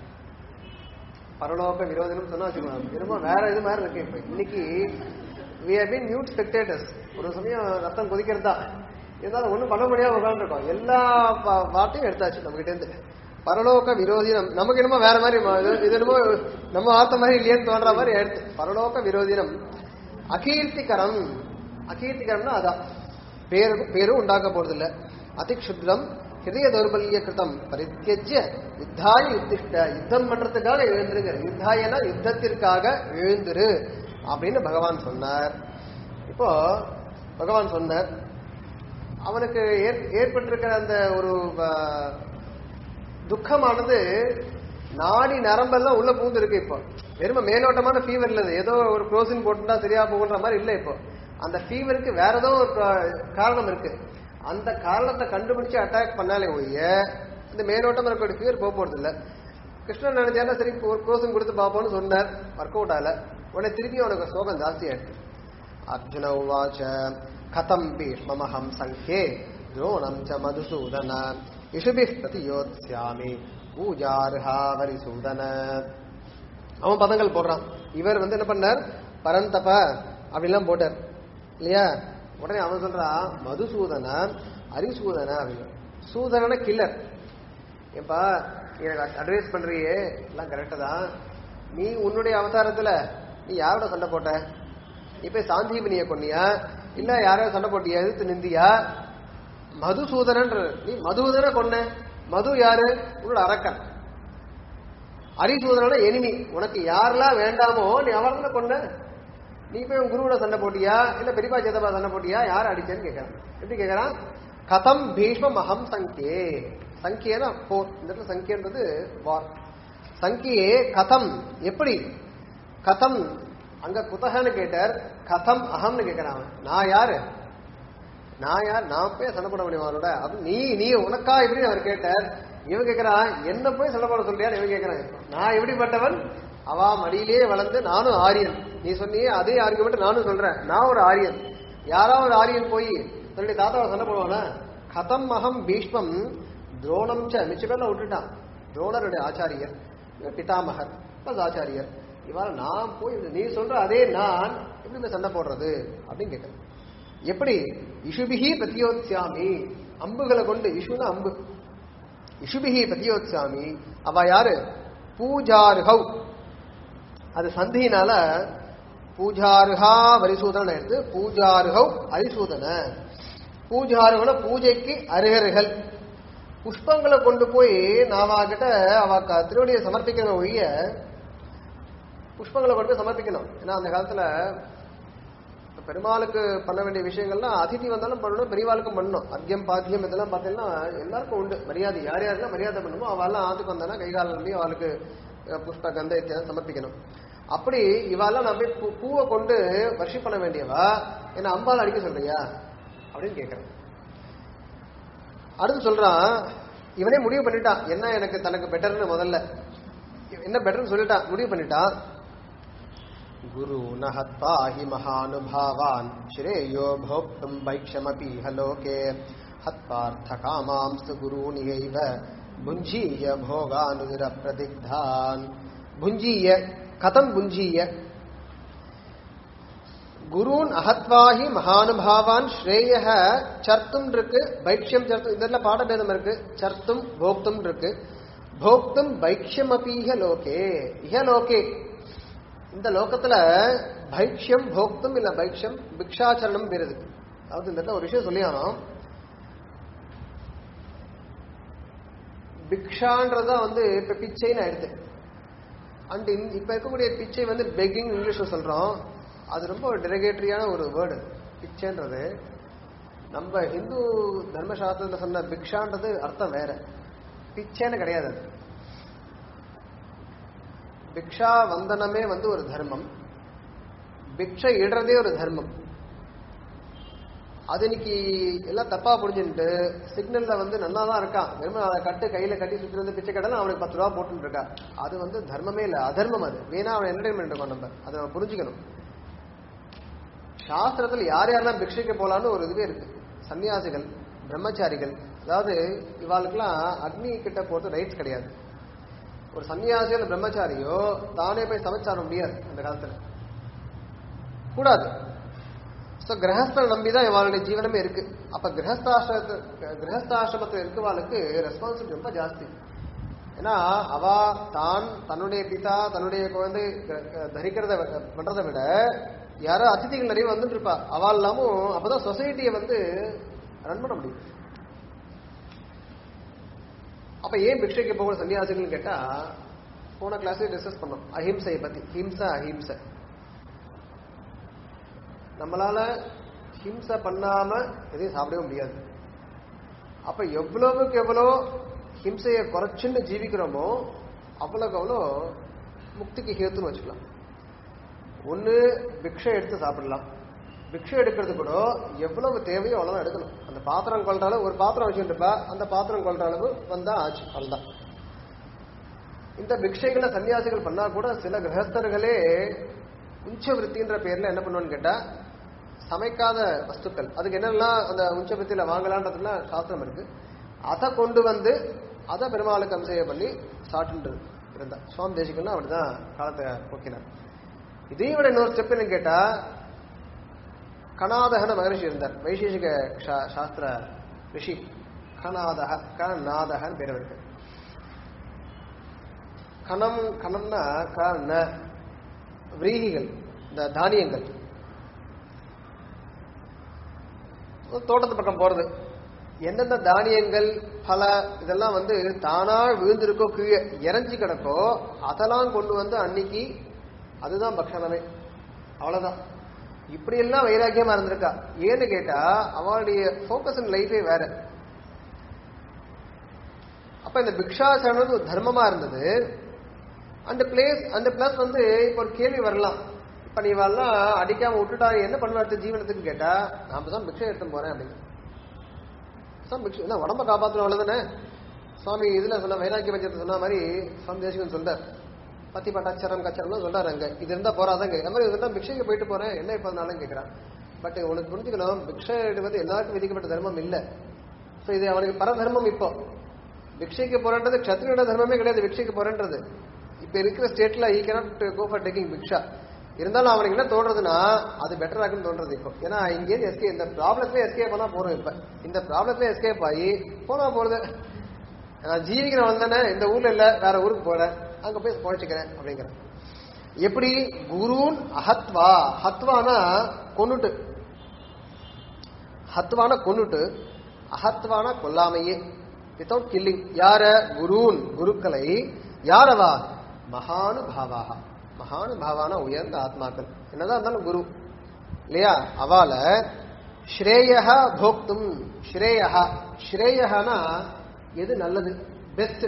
பரலோக விரோதனம் சொன்னா வச்சுக்கோங்க என்னமோ வேற இது மாதிரி இருக்கு இப்ப இன்னைக்கு we have been mute spectators ஒரு சமயம் ரத்தம் கொதிக்கிறது தான் இருந்தாலும் ஒண்ணும் பண்ண முடியாம உட்காந்துருக்கோம் எல்லா வா- வார்த்தையும் எடுத்தாச்சு நம்ம கிட்ட இருந்து பரலோக விரோதினம் நமக்கு என்னமோ வேற மாதிரி ம- இது- இது என்னமோ நம்ம வார்த்தை மாதிரி இல்லையேன்னு தோன்ற மாதிரி எடுத்து பரலோக விரோதினம் அகீர்த்திகரம் அகீர்த்திகரம்னா அதான் பேரு பேரும் உண்டாக்க போறது இல்ல அதிக்ஷுத்ரம் ஹிருதய தௌர்பல்ய கிருதம் பரித்தியஜ்ய யுத்தாய யுத்திஷ்ட யுத்தம் பண்றதுக்காக எழுந்திருங்க யுத்தாயனா யுத்தத்திற்காக எழுந்திரு அப்படின்னு பகவான் சொன்னார் இப்போ பகவான் சொன்னார் அவனுக்கு ஏற்- ஏற்பட்டிருக்கிற அந்த ஒரு அஹ், துக்கமானது நாடி நரம்பெல்லாம் உள்ள பூந்து இருக்கு இப்போ வெறும மேலோட்டமான ஃபீவர் இல்ல இது. ஏதோ ஒரு குரோசின் போட்டுட்டா சரியா போகுன்ற மாதிரி இல்ல இப்போ அந்த ஃபீவருக்கு வேற ஏதோ ஒரு கா- காரணம் இருக்கு அந்த காரணத்தை கண்டுபிடிச்சு அட்டாக் பண்ணாலே ஒழிய இந்த மேலோட்டம் இருக்கக்கூடிய ஃபீவர் போக போறது இல்ல கிருஷ்ணன் நினைச்சாலும் சரி ஒரு குரோசின் கொடுத்து பார்ப்போம்னு சொன்னார் ஒர்க் அவுட் ஆகல உடனே திருப்பி அவனுக்கு சோகம் ஜாஸ்தி ஆயிடுச்சு அர்ஜுன உவாச்ச கதம் பீஷ்மமஹம் சங்கே துரோணம் ச மதுசூதன இஷுபிः பிரதியோத்ஸ்யாமி பூஜார்ஹா வரிசூதன அவன் பதங்கள் போடுறான் இவர் வந்து என்ன பண்ணார் பரந்தப அப்படிலாம் போட்டார் இல்லையா உடனே அவன் சொல்றான் மதுசூதன அரிசூதன அப்படின்னு சூதன கில்லர் ஏப்பா எனக்கு அட்வைஸ் பண்றியே எல்லாம் கரெக்டு தான் நீ உன்னுடைய அவதாரத்துல நீ யாரோட சண்டை போட்ட நீ போய் சாந்தீபனிய கொன்னியா இல்ல யாரையோ சண்டை போட்டியா எதிர்த்து நிந்தியா மதுசூதனன்ற நீ மதுசூதன கொன்ன மது யாரு உன்னோட அரக்கன் அரிசூதனோட எனிமி உனக்கு யாரெல்லாம் வேண்டாமோ நீ அவர்களை கொன்ன நீ போய் உன் குருவோட சண்டை போட்டியா இல்ல பெரியப்பா சேதப்பா சண்டை போட்டியா யார் அடிச்சேன்னு கேட்கறான் எப்படி கேட்கறான் கதம் பீஷ்மம் அகம் சங்கே சங்கியனா போர் இந்த இடத்துல சங்கியன்றது வார் சங்கியே கதம் எப்படி கதம் அங்க குத்தகன்னு கேட்டார் கதம் அகம்னு கேட்கிறான் அவன். நான் யாரு நான் யார் நான் போய் சண்டை போட முடியுமா அவரோட அது நீ நீ உனக்கா எப்படி அவர் கேட்டார் இவன் கேட்கறான் என்ன போய் சண்டை போட சொல்றியா இவன் கேட்கறான் நான் எப்படிப்பட்டவன் அவா மடியிலேயே வளர்ந்து நானும் ஆரியன் நீ சொன்னியே அதே ஆர்குமெண்ட் நானும் சொல்றேன் நான் ஒரு ஆரியன் யாரோ ஒரு ஆரியன் போய் தன்னுடைய தாத்தாவை சண்டை போடுவானா கதம் அகம் பீஷ்மம் துரோணம் ச மிச்ச பேர்ல விட்டுட்டான் துரோணருடைய ஆச்சாரியர் இவர் பிதாமகர் பிளஸ் ஆச்சாரியர் இவ்வாறு நான் போய் நீ சொல்ற அதே நான் எப்படி போய் சண்டை போடுறது அப்படின்னு கேட்கிறேன் எப்படி இஷுபிஹி பிரதியோத்சாமி அம்புகளை கொண்டு இஷுனா அம்பு இஷுபிஹி பிரதியோத்சாமி அவ யாரு பூஜாருஹவ் அது சந்தியினால பூஜாருஹா வரிசூதன எடுத்து பூஜாருஹவ் அரிசூதன பூஜாருகளை பூஜைக்கு அருகர்கள் புஷ்பங்களை கொண்டு போய் நாம கிட்ட அவ க- திருவடியை சமர்ப்பிக்கணும் ஒழிய புஷ்பங்களை கொண்டு போய் சமர்ப்பிக்கணும் ஏன்னா அந்த காலத்துல இப்ப பெருமாளுக்கு பண்ண வேண்டிய விஷயங்கள்லாம் அதிதி வந்தாலும் பண்ணணும் பெரியவாளுக்கும் பண்ணணும் அர்க்கியம் பாக்கியம் இதெல்லாம் பார்த்தீங்கன்னா எல்லாருக்கும் உண்டு மரியாதை யார் யாருக்கெல்லாம் மரியாதை பண்ணணுமோ அவெல்லாம் ஆத்துக்கு வந்தானா கை காலம் நம்பி அவளுக்கு அஹ், புஷ்ப கந்த இத்தியாதி சமர்ப்பிக்கணும் அப்படி இவாளெல்லாம் நான் போய் பூ- பூவை கொண்டு வர்ஷிப் பண்ண வேண்டியவா என்ன அம்பால் அடிக்க சொல்றியா அப்படின்னு கேட்கறேன் அடுத்து சொல்றான் இவனே முடிவு பண்ணிட்டான் என்ன எனக்கு தனக்கு பெட்டர்னு முதல்ல என்ன பெட்டர்னு சொல்லிட்டான் முடிவு பண்ணிட்டான் குரு நஹத்வா ஹி மகானுபாவான் ஸ்ரேயோ போக்தும் வைக்ஷமபீஹ லோகே ஹத்வார்த்த காமாம்ஸ்து குருணியைவ புஞ்சீய போகானுதிர பிரதிக்தான் புஞ்சீய கதம் புஞ்சீய குருன் அகத்வாஹி மகானுபாவான் ஸ்ரேய சர்த்தும் இருக்கு பைக்ஷம் சர்த்தும் இதெல்லாம் பாடபேதம் இருக்கு சர்த்தும் போக்தும் இருக்கு போக்தும் பைக்ஷம் அப்பீக லோகே இஹ லோகே இந்த லோகத்துல பைக்ஷம் போக்தும் இல்ல பைக்ஷம் பிக்ஷாச்சரணம் பெறுது அதாவது இந்த இடத்துல ஒரு விஷயம் சொல்லியானோம் பிக்ஷான்றதா வந்து இப்ப பிச்சைன்னு ஆயிடுது அண்ட் இப்ப இருக்கக்கூடிய பிச்சை வந்து பெக்கிங் இங்கிலீஷ்ல சொல்றோம் அது ரொம்ப டெரிகேட்டரியான ஒரு வேர்டு பிச்சைன்றது நம்ம ஹிந்து தர்மசாஸ்திரத்துல சொன்ன பிக்ஷான்றது அர்த்தம் வேற பிச்சைன்னு கிடையாது அது பிக்ஷா வந்தனமே வந்து ஒரு தர்மம் பிக்ஷை இடுறதே ஒரு தர்மம் அது இன்னைக்கு எல்லாம் தப்பா புரிஞ்சுட்டு சிக்னல்ல வந்து நல்லா தான் இருக்கான் வெறும் அதை கட்டு கையில கட்டி சுத்தி வந்து பிச்சை கடலாம் அவனுக்கு பத்து ரூபா போட்டுட்டு இருக்கா அது வந்து தர்மமே இல்ல அதர்மம் அது வேணா அவன் என்டர்டைன்மெண்ட் இருக்கும் நம்ம அதை நம்ம புரிஞ்சுக்கணும் சாஸ்திரத்துல யார் யாரெல்லாம் பிக்ஷைக்கு போலான்னு ஒரு இதுவே இருக்கு சன்னியாசிகள் பிரம்மச்சாரிகள் அதாவது இவாளுக்கெல்லாம் அக்னி கிட்ட போறது ரைட்ஸ் கிடையாது ஒரு சன்னியாசியோ இல்ல பிரம்மச்சாரியோ தானே போய் சமைச்சார முடியாது அந்த காலத்துல கூடாது ஸோ கிரகஸ்தனை நம்பி தான் இவாளுடைய ஜீவனமே இருக்கு அப்ப கிரகஸ்தாசிரமத்து கிரகஸ்தாசிரமத்தில் இருக்கவாளுக்கு ரெஸ்பான்சிபிலிட்டி ரொம்ப ஜாஸ்தி ஏன்னா அவ தான் தன்னுடைய பிதா தன்னுடைய குழந்தை க- க- தரிக்கிறத விட- பண்றதை விட யாரோ அதிதிகள் நிறைய வந்துட்டு இருப்பா அவள் இல்லாமும் அப்பதான் சொசைட்டியை வந்து ரன் பண்ண முடியும் அப்ப ஏன் பிக்ஷைக்கு போகிற சன்னியாசிகள்னு கேட்டா போன கிளாஸ்ல டிஸ்கஸ் பண்ணோம் அஹிம்சையை பத்தி ஹிம்சா அஹிம்சை நம்மளால ஹிம்சை பண்ணாம எதையும் சாப்பிடவே முடியாது அப்ப எவ்வளவுக்கு எவ்வளோ ஹிம்சையை குறைச்சுன்னு ஜீவிக்கிறோமோ அவ்வளவுக்கு அவ்வளோ முக்திக்கு ஹேத்துன்னு வச்சுக்கலாம் ஒண்ணு பிக்ஷை எடுத்து சாப்பிடலாம் பிக்ஷை எடுக்கிறது கூட எவ்வளவு தேவையோ அவ்வளவுதான் எடுக்கணும் அந்த பாத்திரம் கொள்ற அளவு ஒரு பாத்திரம் வச்சுருப்பா அந்த பாத்திரம் கொள்ற அளவு வந்தா ஆச்சு அவ்வளவுதான் இந்த பிக்ஷைகளை சன்னியாசிகள் பண்ணா கூட சில கிரகஸ்தர்களே உஞ்ச விருத்தின்ற பேர்ல என்ன பண்ணுவான்னு கேட்டா சமைக்காத வஸ்துக்கள் அதுக்கு என்னெல்லாம் அந்த உஞ்ச விருத்தியில வாங்கலான்றதுலாம் சாஸ்திரம் இருக்கு அதை கொண்டு வந்து அதை பெருமாளுக்கு அம்சையை பண்ணி சாப்பிட்டு இருந்தா சுவாமி தேசிகன்னா அப்படிதான் காலத்தை போக்கினார் இதையும் விட இன்னொரு ஸ்டெப் என்னன்னு கேட்டா கணாதகன மகரிஷி இருந்தார் வைசேஷிக சா- சாஸ்திர ரிஷி கணாதக கநாதகன்னு பேர் இருக்கு கணம் கணம்னா க ந விரீகிகள் இந்த தானியங்கள் தோட்டத்து பக்கம் போறது எந்தெந்த தானியங்கள் பல இதெல்லாம் வந்து தானா விழுந்திருக்கோ கீழே இறஞ்சி கிடக்கோ அதெல்லாம் கொண்டு வந்து அன்னைக்கு அதுதான் பக்ஷணமே அவ்வளவுதான் இப்படி எல்லாம் வைராக்கியமா இருந்திருக்கா ஏன்னு கேட்டா அவளுடைய ஃபோக்கஸ் இன் லைஃபே வேற அப்ப இந்த பிக்ஷாசனம் ஒரு தர்மமா இருந்தது அந்த பிளேஸ் அந்த பிளஸ் வந்து இப்ப ஒரு கேள்வி வரலாம் இப்ப நீ வரலாம் அடிக்காம விட்டுட்டா என்ன பண்ணுவ அடுத்த ஜீவனத்துக்கு கேட்டா நாம தான் பிக்ஷை எடுத்து போறேன் அப்படின்னு சார் பிக்ஷை என்ன உடம்ப காப்பாற்றணும் அவ்வளவுதானே சுவாமி இதுல சொன்ன வைராக்கிய பஞ்சத்தை சொன்ன மாதிரி சுவாமி தேசிகன் சொல்றார் பத்தி பட்டாச்சரம் கச்சரம்லாம் சொல்றாரு அங்க இது இருந்தா போறாதாங்க இந்த மாதிரி இருந்தா பிக்ஷைக்கு போயிட்டு போறேன் என்ன இப்ப நாளும் கேட்கறான் பட் உனக்கு புரிஞ்சுக்கணும் பிக்ஷை எடுவது எல்லாருக்கும் விதிக்கப்பட்ட தர்மம் இல்ல சோ இது அவனுக்கு பரதர்மம் இப்போ பிக்ஷைக்கு போறன்றது க்ஷத்ரியோட தர்மமே கிடையாது பிக்ஷைக்கு போறன்றது இப்ப இருக்கிற ஸ்டேட்ல he cannot go for taking bhiksha இருந்தாலும் அவனுக்கு என்ன தோன்றதுன்னா அது பெட்டரா இருக்குன்னு தோன்றது இப்போ ஏன்னா இங்கேருந்து எஸ்கே இந்த ப்ராப்ளத்துல எஸ்கே பண்ணா போறோம் இப்ப இந்த ப்ராப்ளத்துல எஸ்கேப் ஆகி போனா போறது நான் ஜீவிக்கிறவன் தானே இந்த ஊர்ல இல்ல வேற ஊருக்கு போறேன் அங்க போய் பொழைச்சிக்கிறேன் அப்படிங்கிறேன் எப்படி குருன் அஹத்வா ஹத்வானா கொன்னுட்டு ஹத்வான கொன்னுட்டு அஹத்வானா கொல்லாமையே வித்தவுட் கில்லிங் யார குருன் குருக்களை யாரவா மகானுபாவாக மகானுபாவான உயர்ந்த ஆத்மாக்கள் என்னதான் இருந்தாலும் குரு இல்லையா அவால ஸ்ரேயஹ போக்தும் ஸ்ரேயஹ ஸ்ரேயஹனா எது நல்லது பெஸ்ட்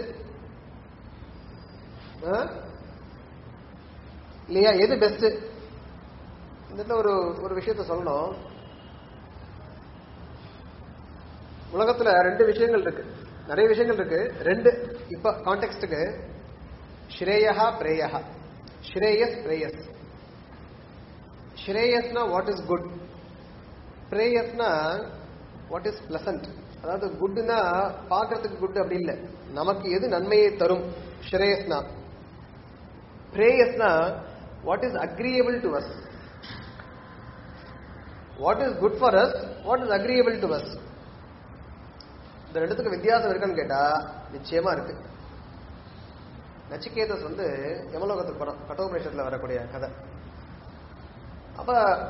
இல்லையா எது பெஸ்ட் இந்த இடத்துல ஒரு ஒரு விஷயத்த சொல்லணும் உலகத்துல ரெண்டு விஷயங்கள் இருக்கு நிறைய விஷயங்கள் இருக்கு ரெண்டு இப்ப கான்டெக்ட்டுக்கு ஸ்ரேயா பிரேயா ஸ்ரேயஸ் பிரேயஸ் ஸ்ரேயஸ்னா வாட் இஸ் குட் பிரேயஸ்னா வாட் இஸ் பிளசன்ட் அதாவது குட்னா பார்க்கறதுக்கு குட் அப்படி இல்லை நமக்கு எது நன்மையை தரும் ஸ்ரேயஸ்னா பிரேயஸ்னா what is agreeable to us what is good for us what is agreeable to us இந்த ரெண்டுத்துக்கு வித்தியாசம் இருக்கான்னு கேட்டா நிச்சயமா இருக்கு நச்சிகேதஸ் வந்து யமலோகத்துக்கு படம் கட்டோபனிஷத்துல வரக்கூடிய கதை அப்ப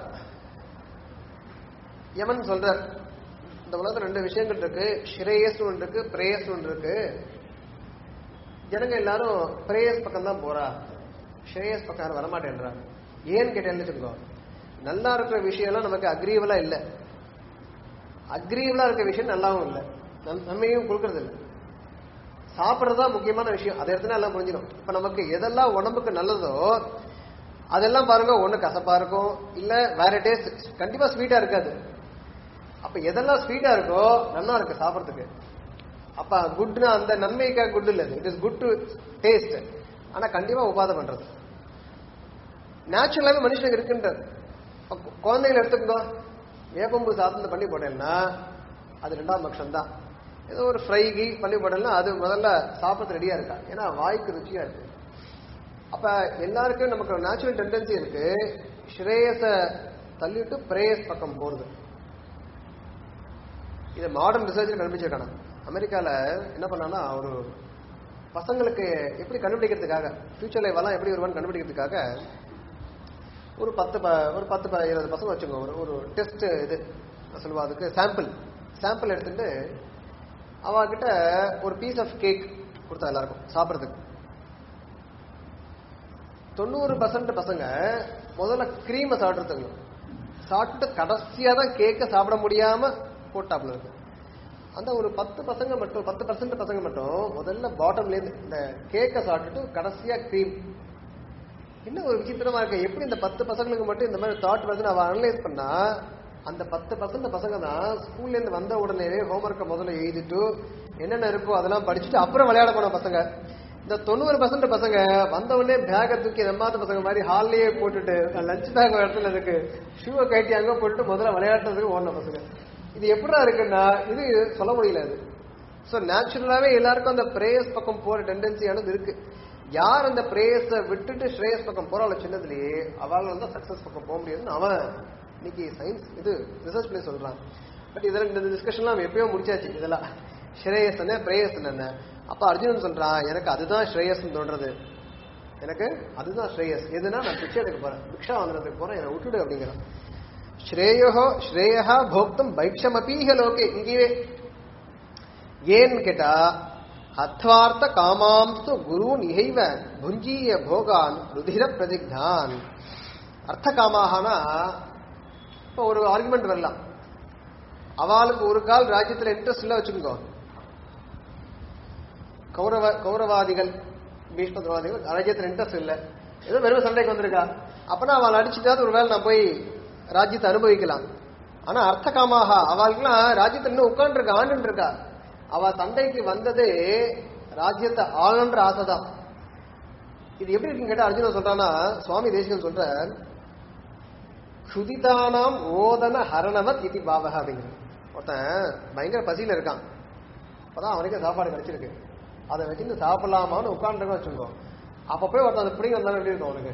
யமன் சொல்றார் இந்த உலகத்துல ரெண்டு விஷயங்கள் இருக்கு ஸ்ரேயஸ் ஒன்று இருக்கு பிரேயஸ் ஒன்று இருக்கு ஜனங்க எல்லாரும் பிரேயஸ் பக்கம் தான் போறா ஸ்ரேயஸ் பக்கம் யாரும் வரமாட்டேன்றாங்க ஏன்னு கேட்டேன்னு வச்சுக்கோ நல்லா இருக்கிற விஷயம்லாம் நமக்கு அக்ரீவலா இல்ல அக்ரீவலா இருக்கிற விஷயம் நல்லாவும் இல்லை நன்மையும் கொடுக்கறது இல்லை சாப்பிட்றதா முக்கியமான விஷயம் அதை எடுத்துனா எல்லாம் புரிஞ்சிடும் இப்ப நமக்கு எதெல்லாம் உடம்புக்கு நல்லதோ அதெல்லாம் பாருங்க ஒண்ணு கசப்பா இருக்கும் இல்ல வேற டேஸ்ட் கண்டிப்பா ஸ்வீட்டா இருக்காது அப்ப எதெல்லாம் ஸ்வீட்டா இருக்கோ நல்லா இருக்கு சாப்பிடறதுக்கு அப்ப குட்னா அந்த நன்மைக்காக குட் இல்ல it is good to taste ஆனா கண்டிப்பா உபாதை பண்றது நேச்சுரலாவே மனுஷனுக்கு இருக்குன்றது அப்ப கு- குழந்தைகளை எடுத்துக்கோ வேப்பம்பு சாதத்தை பண்ணி போட்டேன்னா அது ரெண்டாம் பட்சம் தான் ஏதோ ஒரு ஃப்ரைகி பண்ணி போட்டேன்னா அது முதல்ல சாப்பிட்றது ரெடியா இருக்கா ஏன்னா வாய்க்கு ருச்சியா இருக்கு அப்ப எல்லாருக்கும் நமக்கு நேச்சுரல் டெண்டன்சி இருக்கு ஸ்ரேயஸ தள்ளிட்டு பிரேயஸ் பக்கம் போறது இது மாடர்ன் ரிசர்ச் கண்டுபிடிச்சிருக்காங்க அமெரிக்கால என்ன பண்ணான்னா ஒரு பசங்களுக்கு எப்படி கண்டுபிடிக்கிறதுக்காக ஃபியூச்சர் லைஃப் எப்படி வருவான்னு கண்டுபிடிக்கிறதுக்காக ஒரு பத்து ப- ஒரு பத்து ப- இருபது பசங்க வச்சுக்கோ ஒரு ஒரு டெஸ்ட் இது என்ன சொல்லுவா அதுக்கு சாம்பிள் சாம்பிள் எடுத்துட்டு அவகிட்ட ஒரு பீஸ் ஆஃப் கேக் கொடுத்தா எல்லாருக்கும் சாப்பிட்றதுக்கு தொண்ணூறு பர்சன்ட் பசங்க முதல்ல க்ரீமை சாப்பிட்றதுங்க சாப்பிட்டு கடைசியா தான் கேக்கை சாப்பிட முடியாம போட்டாப்புல இருக்கு அந்த ஒரு பத்து பசங்க மட்டும் பத்து பர்சன்ட் பசங்க மட்டும் முதல்ல பாட்டம்ல இருந்து இந்த கேக்கை சாப்பிட்டுட்டு கடைசியா க்ரீம் என்ன ஒரு விசித்திரமா இருக்கு எப்படி இந்த பத்து பசங்களுக்கு மட்டும் இந்த மாதிரி தாட் வருதுன்னு அவ அனலைஸ் பண்ணா அந்த பத்து பசங்க பசங்க தான் ஸ்கூல்ல இருந்து வந்த உடனே ஹோம்ஒர்க்கை முதல்ல எழுதிட்டு என்னென்ன இருக்கோ அதெல்லாம் படிச்சுட்டு அப்புறம் விளையாட போன பசங்க இந்த தொண்ணூறு பர்சன்ட் பசங்க வந்த உடனே பேக்கை தூக்கி நம்மாத பசங்க மாதிரி ஹால்லயே போட்டுட்டு லஞ்ச் பேக் இடத்துல இருக்கு ஷூவை கட்டி அங்க போட்டுட்டு முதல்ல விளையாடுறதுக்கு ஓடின பசங்க இது எப்படிடா இருக்குன்னா இது சொல்ல முடியல அது ஸோ நேச்சுரலாவே எல்லாருக்கும் அந்த பிரேயஸ் பக்கம் போற டெண்டன்சியானது இருக்கு யார் அந்த பிரேயஸை விட்டுட்டு ஸ்ரேயஸ் பக்கம் போறாளோ சின்னதுலயே அவளால வந்து சக்சஸ் பக்கம் போக முடியாதுன்னு அவன் இன்னைக்கு சயின்ஸ் இது ரிசர்ச் பண்ணி சொல்றான் பட் இதெல்லாம் இந்த டிஸ்கஷன்லாம் அவன் எப்பயோ முடிச்சாச்சு இதெல்லாம் ஸ்ரேயஸ் என்ன பிரேயஸ் என்ன அப்ப அர்ஜுனன் சொல்றான் எனக்கு அதுதான் ஸ்ரேயஸ் தோன்றது எனக்கு அதுதான் ஸ்ரேயஸ் எதுனா நான் பிச்சை எடுக்க போறேன் பிக்ஷா வாங்குறதுக்கு போறேன் என்னை விட்டுடு அப்படிங்கிறான் ஸ்ரேயோ ஸ்ரேயா போக்தம் பைக்ஷமபீக லோகே இங்கேயே ஏன்னு கேட்டா அத்வார்த்த காமாம்ஸ்து குரு நிகைவ புஞ்சீய போகான் ருதிர பிரதிக்தான் அர்த்த காமாகனா இப்போ ஒரு ஆர்குமெண்ட் வரலாம் அவளுக்கு ஒரு கால் ராஜ்யத்துல இன்ட்ரெஸ்ட் இல்ல வச்சுக்கோ கௌரவ கௌரவாதிகள் பீஷ்ம துரோவாதிகள் ராஜ்யத்துல இன்ட்ரெஸ்ட் இல்ல ஏதோ வெறும் சண்டைக்கு வந்திருக்கா அப்பனா அவள் அடிச்சுட்டாவது ஒருவேளை நான் போய் ராஜ்யத்தை அனுபவிக்கலாம் ஆனா அர்த்த காமாக அவளுக்குலாம் ராஜ்யத்தை இன்னும் உட்காந்துருக்கா ஆண்டுன்னு இருக்கா அவ சண்டைக்கு வந்ததே ராஜ்யத்தை ஆளுன்ற ஆசைதான் இது எப்படி இருக்குன்னு கேட்டா அர்ஜுனன் சொல்றான்னா சுவாமி தேசிகன் சொல்ற சுதிதானாம் ஓதன ஹரணவத் இதி பாவக அப்படிங்கிற ஒருத்தன் பயங்கர பசியில இருக்கான் அப்பதான் அவனுக்கே சாப்பாடு கிடைச்சிருக்கு அதை வச்சுட்டு சாப்பிடலாமான்னு உட்காந்துருக்க வச்சுக்கோ அப்ப போய் ஒருத்தன் அந்த பிடிங்க வந்தாலும் எப்படி இருக்கும் அவனுக்கு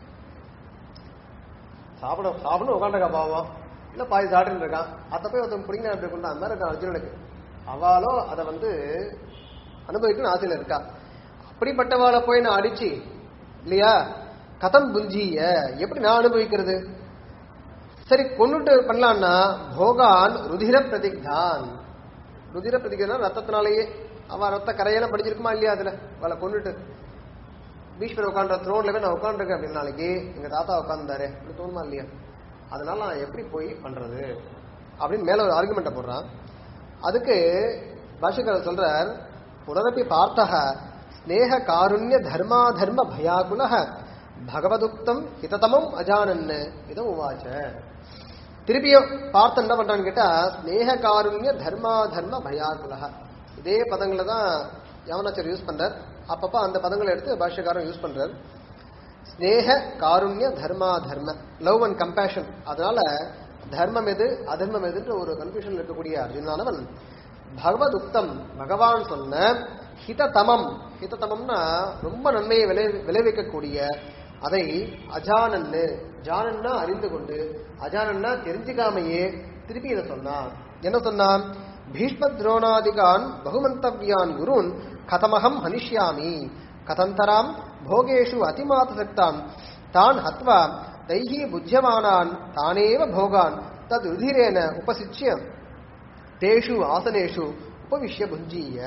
சாப்பிட சாப்பிடணும் உட்காந்துருக்கா பாவம் இல்ல பாதி சாப்பிட்டு இருக்கான் அத போய் ஒருத்தன் பிடிங்க எப்படி கொண்டு அந்த மாதிரி இருக்கான் அர்ஜுனனுக்கு அவளோ அதை வந்து அனுபவிக்கணும்னு ஆசையில இருக்கா அப்படிப்பட்டவாளை போய் நான் அடிச்சு இல்லையா கதம் புஞ்சிய எப்படி நான் அனுபவிக்கிறது சரி கொண்டுட்டு பண்ணலான்னா போகான் ருதிர பிரதிக்தான் ருதிர பிரதிக்தான் ரத்தத்தினாலேயே அவன் ரத்த கரையெல்லாம் படிச்சிருக்குமா இல்லையா அதுல அவளை கொண்டுட்டு பீஷ்மர் உட்காண்ட த்ரோன்ல போய் நான் உட்காந்துருக்கேன் அப்படின்னு நாளைக்கு எங்க தாத்தா உட்காந்துருந்தாரு அப்படி தோணுமா இல்லையா அதனால நான் எப்படி போய் பண்றது அப்படின்னு மேல ஒரு ஆர்குமெண்ட்டை போடுறான் அதுக்கு பாஷகர் சொல்றார் புனரப்பி பார்த்தக ஸ்னேக காருண்ய தர்மா தர்ம பயாகுலக பகவதுக்தம் ஹிததமம் அஜானன்னு இதம் உவாச்ச திருப்பியும் பார்த்து என்ன பண்றான்னு கேட்டா ஸ்னேக காருண்ய தர்மா தர்ம பயாகுலக இதே பதங்களை தான் யவனாச்சர் யூஸ் பண்றார் அப்பப்ப அந்த பதங்களை எடுத்து பாஷ்யக்காரன் யூஸ் பண்றார் ஸ்னேக காருண்ய தர்மா தர்ம லவ் அண்ட் கம்பேஷன் அதனால தர்மம் எது அதர்மம் எதுன்ற ஒரு கன்ஃபியூஷன் இருக்கக்கூடிய அர்ஜுனானவன் பகவத் உக்தம் பகவான் சொன்ன ஹிததமம் ஹிததமம்னா ரொம்ப நன்மையை விளை விளைவிக்கக்கூடிய அதை அஜானன்னு ஜானன்னா அறிந்து கொண்டு அஜானன்னா தெரிஞ்சுக்காமையே திருப்பி இதை சொன்னான் என்ன சொன்னான் பீஷ்ம துரோணாதிகான் பகுமந்தவ்யான் குருன் கதமகம் ஹனிஷ்யாமி கதந்தராம் போகேஷு அதிமாத்தசக்தான் தான் ஹத்வா தைஹி புஜ்யமானான் தானேவ போகான் தத் ருதிரேன உபசிச்சிய தேஷு ஆசனேஷு உபவிஷ்ய புஞ்சீய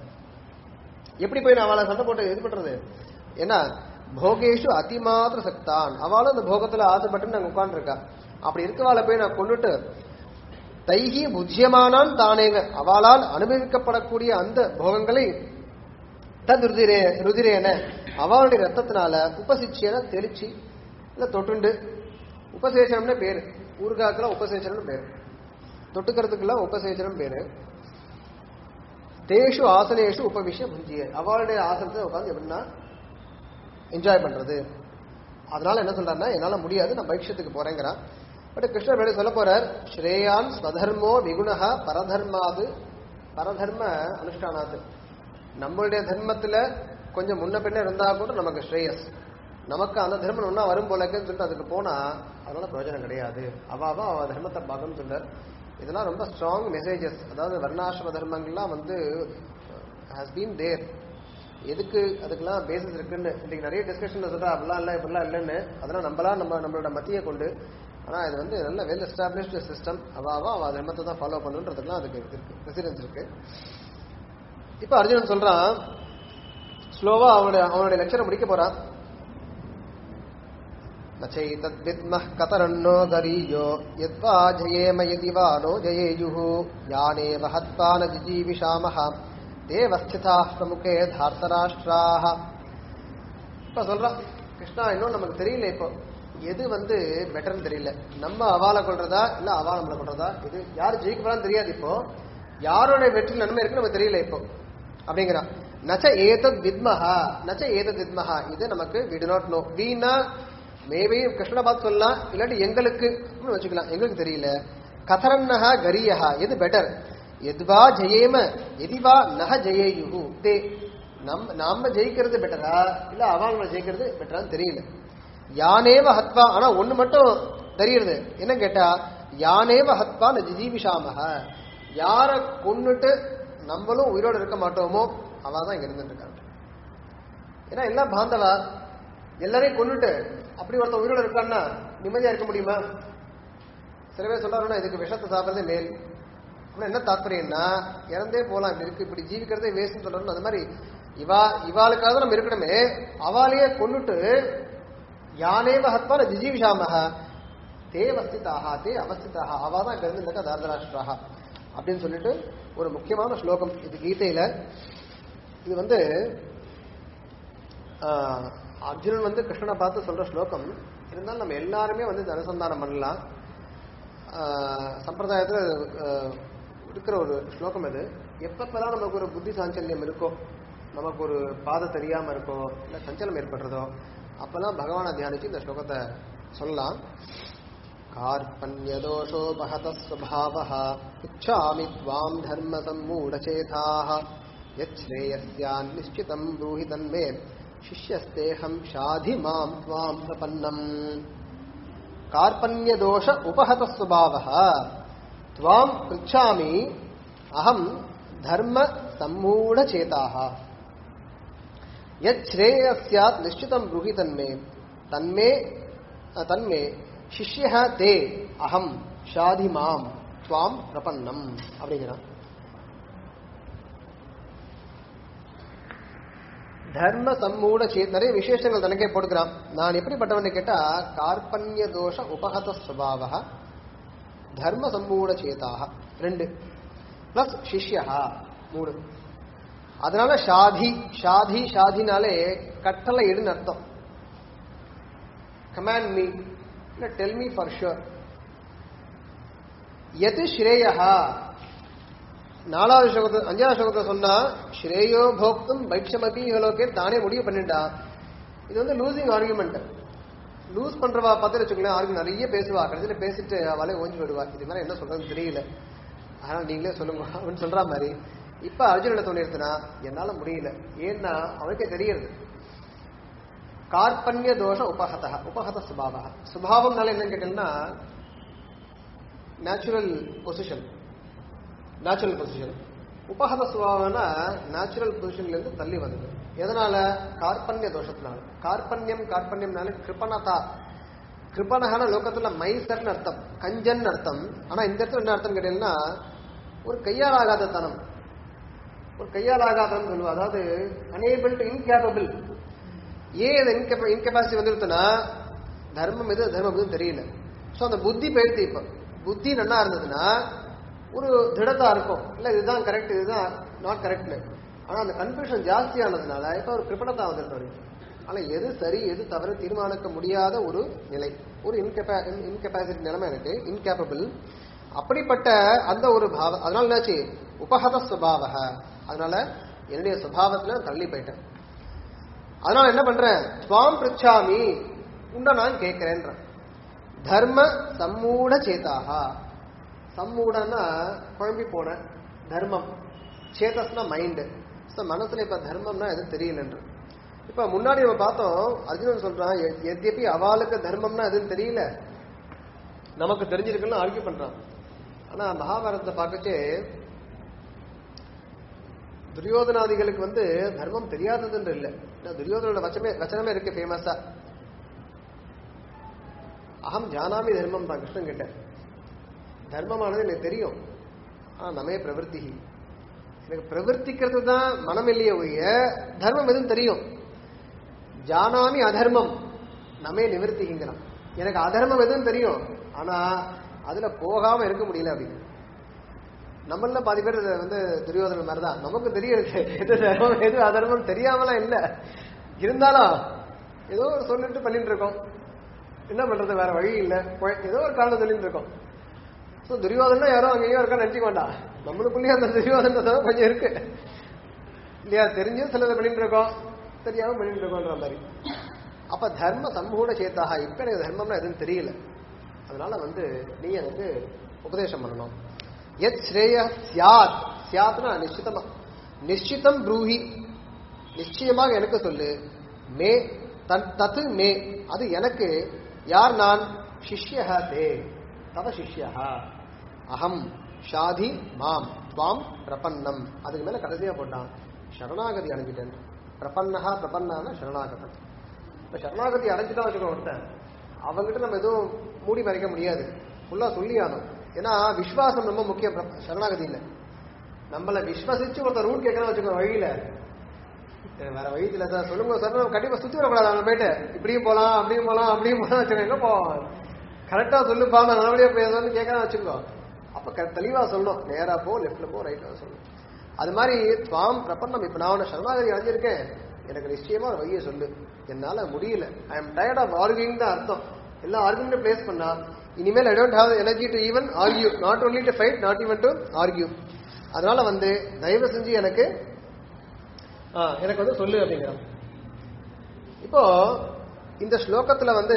எப்படி போய் நான் அவளை சண்டை போட்டு இது பண்றது ஏன்னா போகேஷு அதிமாத்திர சக்தான் அவளும் அந்த போகத்துல ஆசைப்பட்டு நாங்க உட்கார்ந்துருக்கா அப்படி இருக்கவாளை போய் நான் கொண்டுட்டு தைகி புஜ்யமானான் தானேங்க அவளால் அனுபவிக்கப்படக்கூடிய அந்த போகங்களை தத் ருதிரே ருதிரேன அவளுடைய ரத்தத்தினால உபசிச்சியன தெளிச்சு இல்ல தொட்டுண்டு உபசேசனம்னு பேரு ஊர்காக்கில் உபசேசனம்னு பேரு தொட்டுக்கிறதுக்கெல்லாம் உபசேச்சனம் பேரு தேஷு ஆசனேஷு உபவிஷ புஞ்சிய அவளுடைய ஆசனத்தை உட்காந்து எப்படின்னா என்ஜாய் பண்றது அதனால என்ன சொல்றாருன்னா என்னால முடியாது நான் பைக்ஷத்துக்கு போறேங்கிறான் பட் கிருஷ்ணர் வேலை சொல்ல போறார் ஸ்ரேயான் ஸ்வதர்மோ விகுணஹ பரதர்மாது பரதர்ம அனுஷ்டானாது நம்மளுடைய தர்மத்துல கொஞ்சம் முன்ன பின்ன இருந்தா கூட நமக்கு ஸ்ரேயஸ் நமக்கு அந்த தர்மம் ஒன்னா வரும் போலக்குன்னு சொல்லிட்டு அதுக்கு போனா அதனால பிரயோஜனம் கிடையாது அவ அவ அவ தர்மத்தை பார்க்கணும்னு சொல்றார் இதெல்லாம் ரொம்ப ஸ்ட்ராங் மெசேஜஸ் அதாவது வர்ணாசிரம தர்மங்கள்லாம் வந்து ஹாஸ் பீன் தேர் எதுக்கு அதுக்கெல்லாம் பேசிஸ் இருக்குன்னு இன்னைக்கு நிறைய டிஸ்கஷன்ல சொல்றா அப்படிலாம் இல்லை இப்படிலாம் இல்லைன்னு அதெல்லாம் நம்மளாம் நம்ம நம்மளோட மத்தியை கொண்டு ஆனா இது வந்து நல்ல வெல் எஸ்டாப்ளிஷ்டு சிஸ்டம் அவாவா அவ தர்மத்தை தான் ஃபாலோ பண்ணுன்றதுக்கெல்லாம் அதுக்கு இது இருக்கு ரெசிடென்ஸ் இருக்கு இப்போ அர்ஜுனன் சொல்றான் ஸ்லோவா அவனுடைய அவனுடைய லெக்சரை முடிக்க போறான் नचैतद्विद्मः कतरन्नो गरीयो यद्वा जयेम यदि वा नो जयेयुः यानेव हत्वा न जिजीविषामः தேவஸ்திதாः பிரமுகே தார்த்தராஷ்டிராக இப்ப சொல்றான் கிருஷ்ணா இன்னும் நமக்கு தெரியல இப்போ எது வந்து பெட்டர்னு தெரியல நம்ம அவால கொள்றதா இல்ல அவா நம்மளை கொள்றதா இது யார் ஜெயிக்க போறான்னு தெரியாது இப்போ யாரோட வெற்றி நன்மை இருக்கு நமக்கு தெரியல இப்போ அப்படிங்கிறான் நச்ச ஏதத் வித்மஹா நச்ச ஏதத் வித்மஹா இது நமக்கு வி டு நாட் நோ வீணா மேபி கிருஷ்ணனை பார்த்து சொல்லலாம் இல்லாட்டி எங்களுக்கு அப்படின்னு வச்சுக்கலாம் எங்களுக்கு தெரியல கதரன்னஹா கரியஹா எது பெட்டர் எதுவா ஜெயேம எதிவா நக ஜெயேயுகு தே நம் நாம ஜெயிக்கிறது பெட்டரா இல்ல அவங்க ஜெயிக்கிறது பெட்டரான்னு தெரியல யானேவ ஹத்வா ஆனா ஒண்ணு மட்டும் தெரியுது என்ன கேட்டா யானேவ ஹத்வா ந ஜிஜீவிஷாமக யார கொன்னுட்டு நம்மளும் உயிரோட இருக்க மாட்டோமோ அவ தான் இங்க இருந்துட்டு இருக்காங்க ஏன்னா எல்லாம் பாந்தவா எல்லாரையும் கொன்னுட்டு அப்படி ஒருத்தன் உயிரோட இருக்கான்னா நிம்மதியா இருக்க முடியுமா சில பேர் சொல்றாருன்னா இதுக்கு விஷத்தை சாப்பிடுறதே மேல் அப்படின்னா என்ன தாத்பரியம்னா இறந்தே போலாம் இப்படி இருக்கு இப்படி ஜீவிக்கிறதே வேஸ்ட்னு சொல்றோம் அந்த மாதிரி இவா இவாளுக்காக நம்ம இருக்கணுமே அவாலேயே கொன்னுட்டு யானேவ ஹத்வான ஜிஜீவிஷாமக தே அவஸ்திதாக தே அவஸ்திதாக அவா தான் இங்க இருந்து தாரதராஷ்டிராக அப்படின்னு சொல்லிட்டு ஒரு முக்கியமான ஸ்லோகம் இது கீதையில இது வந்து ஆஹ், அர்ஜுனன் வந்து கிருஷ்ணனை பார்த்து சொல்ற ஸ்லோகம் இருந்தாலும் நம்ம எல்லாருமே வந்து இதை அனுசந்தானம் பண்ணலாம் ஆஹ், சம்பிரதாயத்துல ஆஹ், இருக்கிற ஒரு ஸ்லோகம் இது எப்பப்பெல்லாம் நமக்கு ஒரு புத்தி சாஞ்சல்யம் இருக்கோ நமக்கு ஒரு பாதை தெரியாம இருக்கோ இல்ல சஞ்சலம் ஏற்படுறதோ அப்பெல்லாம் பகவானை தியானிச்சு இந்த ஸ்லோகத்தை சொல்லலாம் कार्पण्यदोषोपहतः स्वभावः इच्छामि त्वाम् धर्मसम्मूढचेताः यच्छ्रेयस्यान् निश्चितम् ब्रूहि तन्मे शिष्यस्तेऽहम् शाधि माम् त्वाम् प्रपन्नम् कार्पण्यदोष उपहतः स्वभावः त्वाम् पृच्छामि अहम् धर्मसम्मूढचेताः यच्छ्रेयस्यात् निश्चितम् ब्रूहि तन्मे तन्मे तन्मे சிஷ்ய தே அகம் ஷாதி மாம் துவாம் பிரபன்னம் அப்படிங்கிறான் தர்ம சம்மூட சே நிறைய விசேஷங்கள் தனக்கே போட்டுக்கிறான் நான் எப்படிப்பட்டவன்னு கேட்டா கார்பண்ய தோஷ உபகத சுபாவ தர்ம சம்மூட சேதாக ரெண்டு பிளஸ் சிஷ்யா மூணு அதனால ஷாதி ஷாதி ஷாதினாலே கட்டளை இடுன்னு அர்த்தம் கமாண்ட் மீ இல்ல டெல் மீ ஃபார் ஷுர் எது ஸ்ரேயா நாலாவது ஸ்லோகத்தை அஞ்சாவது ஸ்லோகத்தை சொன்னா ஸ்ரேயோ போக்தும் பைக்ஷமபி இவலோக்கே தானே முடிவு பண்ணிட்டா இது வந்து லூசிங் ஆர்குமெண்ட் லூஸ் பண்றவா பார்த்து வச்சுக்கோங்களேன் ஆர்கு நிறைய பேசுவா கடைசியில பேசிட்டு அவளே ஓஞ்சி விடுவா இது மாதிரி என்ன சொல்றதுன்னு தெரியல அதனால நீங்களே சொல்லுங்க அப்படின்னு சொல்ற மாதிரி இப்ப அர்ஜுன் என்ன தோணிருச்சுன்னா என்னால முடியல ஏன்னா அவனுக்கே தெரியுது கார்பண்ய தோஷ உபஹத உபஹத சுபாவ சுபாவம்னால என்னன்னு கேட்டீங்கன்னா நேச்சுரல் பொசிஷன் நேச்சுரல் பொசிஷன் உபஹத சுபாவம்னா நேச்சுரல் பொசிஷன்ல இருந்து தள்ளி வந்தது எதனால கார்பண்ய தோஷத்தினால கார்பண்யம் கார்பண்யம்னால கிருபணதா கிருபணகான லோகத்துல மைசர்னு அர்த்தம் கஞ்சன் அர்த்தம் ஆனா இந்த இடத்துல என்ன அர்த்தம் கேட்டீங்கன்னா ஒரு கையால் ஆகாத தனம் ஒரு கையால் ஆகாதன்னு சொல்லுவா அதாவது அனேபிள் டு இன்கேபபிள் ஏன் இது இன்கெப இன்கெபாசிட்டி வந்துருத்துனா தர்மம் எது தர்மம் எதுவும் தெரியல ஸோ அந்த புத்தி போயிடுது இப்போ புத்தி நல்லா இருந்ததுன்னா ஒரு திடத்தா இருக்கும் இல்ல இதுதான் கரெக்ட் இதுதான் நாட் கரெக்ட்னு ஆனா அந்த கன்ஃபியூஷன் ஜாஸ்தி ஆனதுனால இப்ப ஒரு கிருப்பணத்தா வந்துட்டு வருது ஆனா எது சரி எது தவறு தீர்மானிக்க முடியாத ஒரு நிலை ஒரு இன்கெபா இன்கெபாசிட்டி நிலைமை இருக்கு இன்கேப்பபிள் அப்படிப்பட்ட அந்த ஒரு பாவம் அதனால என்னாச்சு உபஹத சுபாவ அதனால என்னுடைய சுபாவத்துல நான் தள்ளி போயிட்டேன் அதனால என்ன பண்றேன் துவாம் பிரிச்சாமி உண்ட நான் கேட்கிறேன்றேன் தர்ம சம்மூட சேதாக சம்மூடன்னா குழம்பி போன தர்மம் சேதஸ்னா மைண்டு மனசுல இப்ப தர்மம்னா எதுவும் தெரியலன்ற இப்ப முன்னாடி நம்ம பார்த்தோம் அர்ஜுனன் சொல்றான் எ- எத்யபி அவளுக்கு தர்மம்னா எதுவும் தெரியல நமக்கு தெரிஞ்சிருக்குன்னு ஆர்கியூ பண்றான் ஆனா மகாபாரதத்தை பார்க்கச்சே துரியோதனாதிகளுக்கு வந்து தர்மம் தெரியாததுன்ற இல்ல ஏன்னா துரியோதனோட வச்சமே வச்சனமே இருக்கு ஃபேமஸா அகம் ஜானாமி தர்மம் தான் கிருஷ்ணன் கிட்ட தர்மமானது எனக்கு தெரியும் ஆனா நமே பிரவருத்தி எனக்கு பிரவர்த்திக்கிறது தான் மனம் இல்லையே ஒழிய தர்மம் எதுவும் தெரியும் ஜானாமி அதர்மம் நமே நிவர்த்திங்கிறான் எனக்கு அதர்மம் எதுவும் தெரியும் ஆனா அதுல போகாம இருக்க முடியல அப்படின்னு நம்மள பாதி பேர் இது வந்து துரியோதன மாதிரி தான் நமக்கு தெரியும் எது தர்மம் எது அதர்மம் தெரியாமலாம் இல்ல இருந்தாலும் ஏதோ ஒரு சொல்லிட்டு பண்ணிட்டு இருக்கோம் என்ன பண்றது வேற வழி இல்ல பொழ- ஏதோ ஒரு காரணம் சொல்லிட்டு இருக்கோம் சோ துரியோதனா யாரோ அங்கேயோ இருக்கா நினைச்சுக்க வேண்டாம் நம்மளுக்குள்ளேயே அந்த துரியோதன கொஞ்சம் இருக்கு இல்லையா தெரிஞ்சும் சிலதை பண்ணிட்டு இருக்கோம் தெரியாம பண்ணிட்டு இருக்கோன்ற மாதிரி அப்ப தர்ம சமூக சேத்தாக இப்ப எனக்கு தர்மம்னா எதுவும் தெரியல அதனால வந்து நீ எனக்கு உபதேசம் பண்ணணும் எத் ஸ்ரேய சியாத் சியாத்னா நிச்சிதமா நிச்சிதம் ப்ரூஹி நிச்சயமாக எனக்கு சொல்லு மே தன் தத்து மே அது எனக்கு யார் நான் சிஷ்யா தே தவ சிஷ்யா அகம் ஷாதி மாம் துவாம் பிரபன்னம் அதுக்கு மேல கடைசியா போட்டான் சரணாகதி அடைஞ்சிட்டேன் பிரபன்னஹா பிரபன்னான சரணாகதன் இப்ப சரணாகதி அடைஞ்சுதான் வச்சுக்கோ ஒருத்தன் அவங்ககிட்ட நம்ம எதுவும் மூடி மறைக்க முடியாது ஃபுல்லா சொல்லி ஆகணும் ஏன்னா விஸ்வாசம் ரொம்ப முக்கியம் பிர- சரணாகதியில நம்மள விஸ்வசிச்சு ஒருத்தர் ரூட் கேட்கணும் வச்சுக்கோ வழியில சரி, வேற வழி இல்ல சார் சொல்லுங்க சார் நம்ம கண்டிப்பா சுத்தி வரக்கூடாது அவங்க போயிட்டு இப்படியும் போலாம் அப்படியும் போலாம் அப்படியும் போலாம் வச்சுக்கோ எங்க போவோம் கரெக்டா சொல்லுப்பா நான் நல்லபடியா பேசணும்னு கேட்கறேன் வச்சுக்கோ அப்ப க- தெளிவா சொல்லணும் நேரா போ லெஃப்ட்ல போ ரைட்ல சொல்லணும் அது மாதிரி துவாம் பிரபன்னம் இப்ப நான் உன்னை சரணாகதி அடைஞ்சிருக்கேன் எனக்கு நிச்சயமா ஒரு வழியை சொல்லு என்னால முடியல I am tired of arguing தான் அர்த்தம் எல்லா ஆர்குமெண்ட் பிளேஸ் பண்ணா இனிமேல் I don't have energy to even argue not only to fight not even to argue அதனால வந்து தயவு செஞ்சு எனக்கு ஆ, எனக்கு வந்து சொல்லு அப்படிங்கிறான் இப்போ இந்த ஸ்லோகத்துல வந்து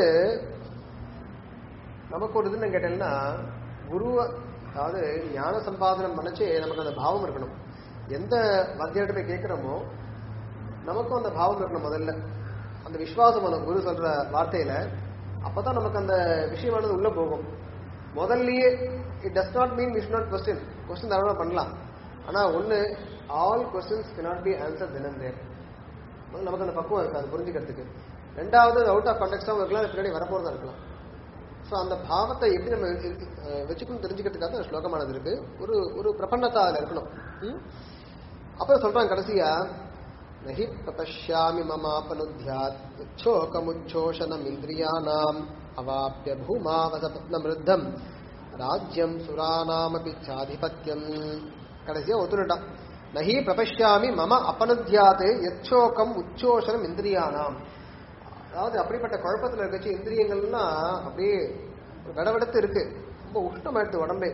நமக்கு ஒரு இதுன்னு கேட்டீங்கன்னா குருவ அதாவது ஞான சம்பாதனம் பண்ணச்சு நமக்கு அந்த பாவம் இருக்கணும் எந்த வாத்தியார்ட்ட போய் கேட்கிறோமோ நமக்கும் அந்த பாவம் இருக்கணும் முதல்ல அந்த விசுவாசம் அந்த குரு சொல்ற வார்த்தையில அப்பதான் நமக்கு அந்த விஷயமானது உள்ள போகும் முதல்லயே it does not mean wish not question question தாராளமா பண்ணலாம் ஆனா ஒண்ணு all questions cannot be answer தினம் தேர் முதல்ல நமக்கு அந்த பக்குவம் இருக்காது புரிஞ்சுக்கிறதுக்கு ரெண்டாவது அவுட் ஆஃப் கான்டெக்டாகவும் இருக்கலாம் அது பின்னாடி வரப்போறதா இருக்கலாம் ஸோ அந்த பாவத்தை எப்படி நம்ம இருக்கு- அஹ் வச்சுக்கணும் தெரிஞ்சுக்கிறதுக்காக அந்த ஸ்லோகமானது இருக்கு ஒரு ஒரு பிரபன்னத்தா அதில் இருக்கணும் ம்? அப்புறம் சொல்றாங்க கடைசியா நஹி பிரபஷ்யாமி மமாபனுத்யாத் உச்சோகமுச்சோஷனம் இந்திரியானாம் அவாப்பிய பூமாவசபத்னமிருத்தம் ராஜ்யம் சுரானாமபி சாதிபத்தியம் கடைசியா ஒத்துனுட்டான் நஹி பிரபஷ்யாமி மம அபனுத்யாத் எச்சோகம் உச்சோஷனம் இந்திரியானாம் அதாவது அப்படிப்பட்ட குழப்பத்துல இருக்கச்சு இந்திரியங்கள்லாம் அப்படியே விடவெடுத்து இருக்கு ரொம்ப உஷ்ணமாயிடுது உடம்பே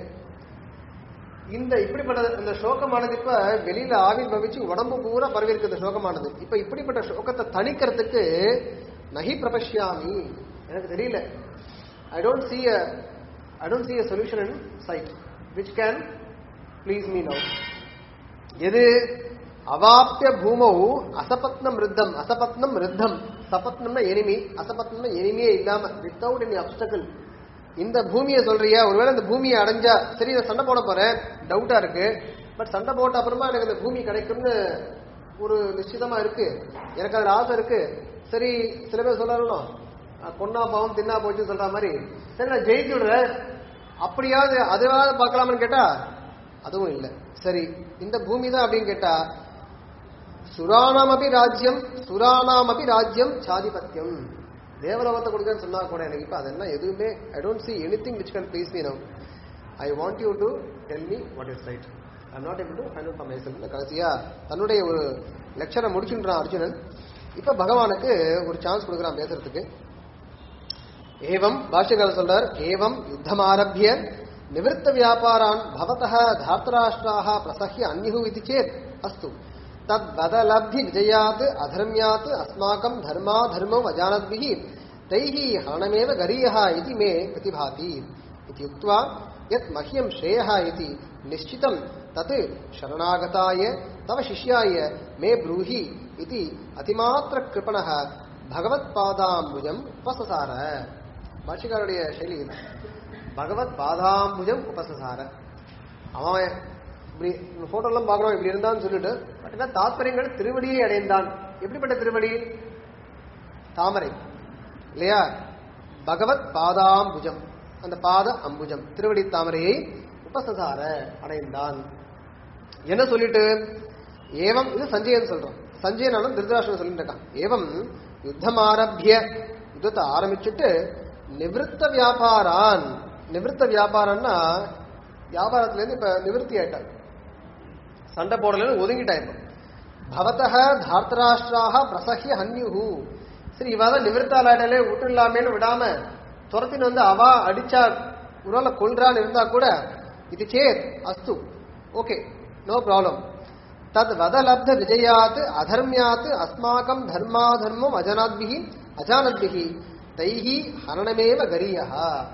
இந்த இப்படிப்பட்ட இந்த சோகமானது இப்ப வெளியில ஆவிர் பவிச்சு உடம்பு பூரா பரவி இருக்கு இந்த சோகமானது இப்ப இப்படிப்பட்ட சோகத்தை தணிக்கிறதுக்கு நகி பிரபஷ்யாமி எனக்கு தெரியல I don't see a I don't see a solution in sight which can please me now எது அவாப்பிய பூமௌ அசபத்னம் ரித்தம் அசபத்னம் ரித்தம் சபத்னம்னா எனிமி அசபத்னம்னா எனிமியே இல்லாம வித்தவுட் எனி அப்டக்கல் இந்த பூமியை சொல்றியா ஒருவேளை இந்த பூமியை அடைஞ்சா சரி நான் சண்டை போட போறேன் டவுட்டா இருக்கு பட் சண்டை போட்ட அப்புறமா எனக்கு இந்த பூமி கிடைக்கும்னு ஒரு நிச்சயமா இருக்கு எனக்கு அதுல ஆசை இருக்கு சரி சில பேர் சொல்லணும் பொண்ணா பாவம் தின்னா போச்சுன்னு சொல்ற மாதிரி சரி நான் ஜெயிச்சு விடுறேன் அப்படியாவது அதுவாவது பார்க்கலாம்னு கேட்டா அதுவும் இல்லை சரி இந்த பூமி தான் அப்படின்னு கேட்டா சுராணாமபி ராஜ்யம் சுராணாமபி ராஜ்யம் சாதிபத்தியம் தேவலோகத்தை கொடுக்கன்னு சொன்னா கூட எனக்கு இப்ப அதெல்லாம் எதுவுமே I don't see anything which can please me now I want you to tell me what is right I not able to find out for myself இந்த கடைசியா தன்னுடைய ஒரு லெக்சரை முடிச்சுன்றான் அர்ஜுனன் இப்ப பகவானுக்கு ஒரு சான்ஸ் கொடுக்குறான் பேசுறதுக்கு ஏவம் பாஷ்யக்காரர் சொல்றார் ஏவம் யுத்தம் ஆரம்பிய நிவृत्त व्यापारान् भवतः धार्तराष्ट्राः प्रसह्य अन्युः इति चेत् अस्तु तद् बदलब्धि विजयात् अधर्म्यात् अस्माकं धर्माधर्मौ अजानद्भिः तैः हरणमेव गरीयः इति मे प्रतिभाति इति उक्त्वा यत् मह्यं श्रेयः इति निश्चितं तत् शरणागताय तव शिष्याय मे ब्रूहि इति अतिमात्रकृपणः भगवत्पादाम्बुजम् उपससार பாஷிகாருடைய சைலி இது பகவத் பாதாம்புஜம் உபசசார அவன் இப்படி போட்டோலாம் பார்க்குறோம் இப்படி இருந்தான்னு சொல்லிட்டு பட் என்ன தாத்பரியங்கள் திருவடியை அடைந்தான் எப்படிப்பட்ட திருவடி தாமரை இல்லையா பகவத் பாதாம்புஜம் அந்த பாத அம்புஜம் திருவடி தாமரையை உபசசார அடைந்தான் என்ன சொல்லிட்டு ஏவம் இது சஞ்சயன் சொல்றோம் சஞ்சயனாலும் திருதராஷ்டிரம் சொல்லிட்டு இருக்கான் ஏவம் யுத்தம் ஆரம்பிய யுத்தத்தை ஆரம்பிச்சுட்டு நிவிருத்த வியாபாரான் நிவிருத்த வியாபாரம்னா வியாபாரத்துல இருந்து இப்ப நிவிருத்தி ஆயிட்டான் சண்டை போடலன்னு ஒதுங்கிட்டா இப்ப பவத்தக தார்த்தராஷ்டிராக பிரசஹ்ய ஹன்யுஹு சரி இவாதான் நிவிருத்தாலாடலே விட்டுலாமேன்னு விடாம துரத்தின்னு வந்து அவா அடிச்சா ஒருவேளை கொல்றான்னு இருந்தா கூட இது சேத் அஸ்து ஓகே நோ ப்ராப்ளம் தத் வதலப்த விஜயாத் அதர்மியாத் அஸ்மாக்கம் தர்மாதர்மம் அஜனாத்பிகி அஜானத்பிகி தைஹி ஹரணமேவ கரியா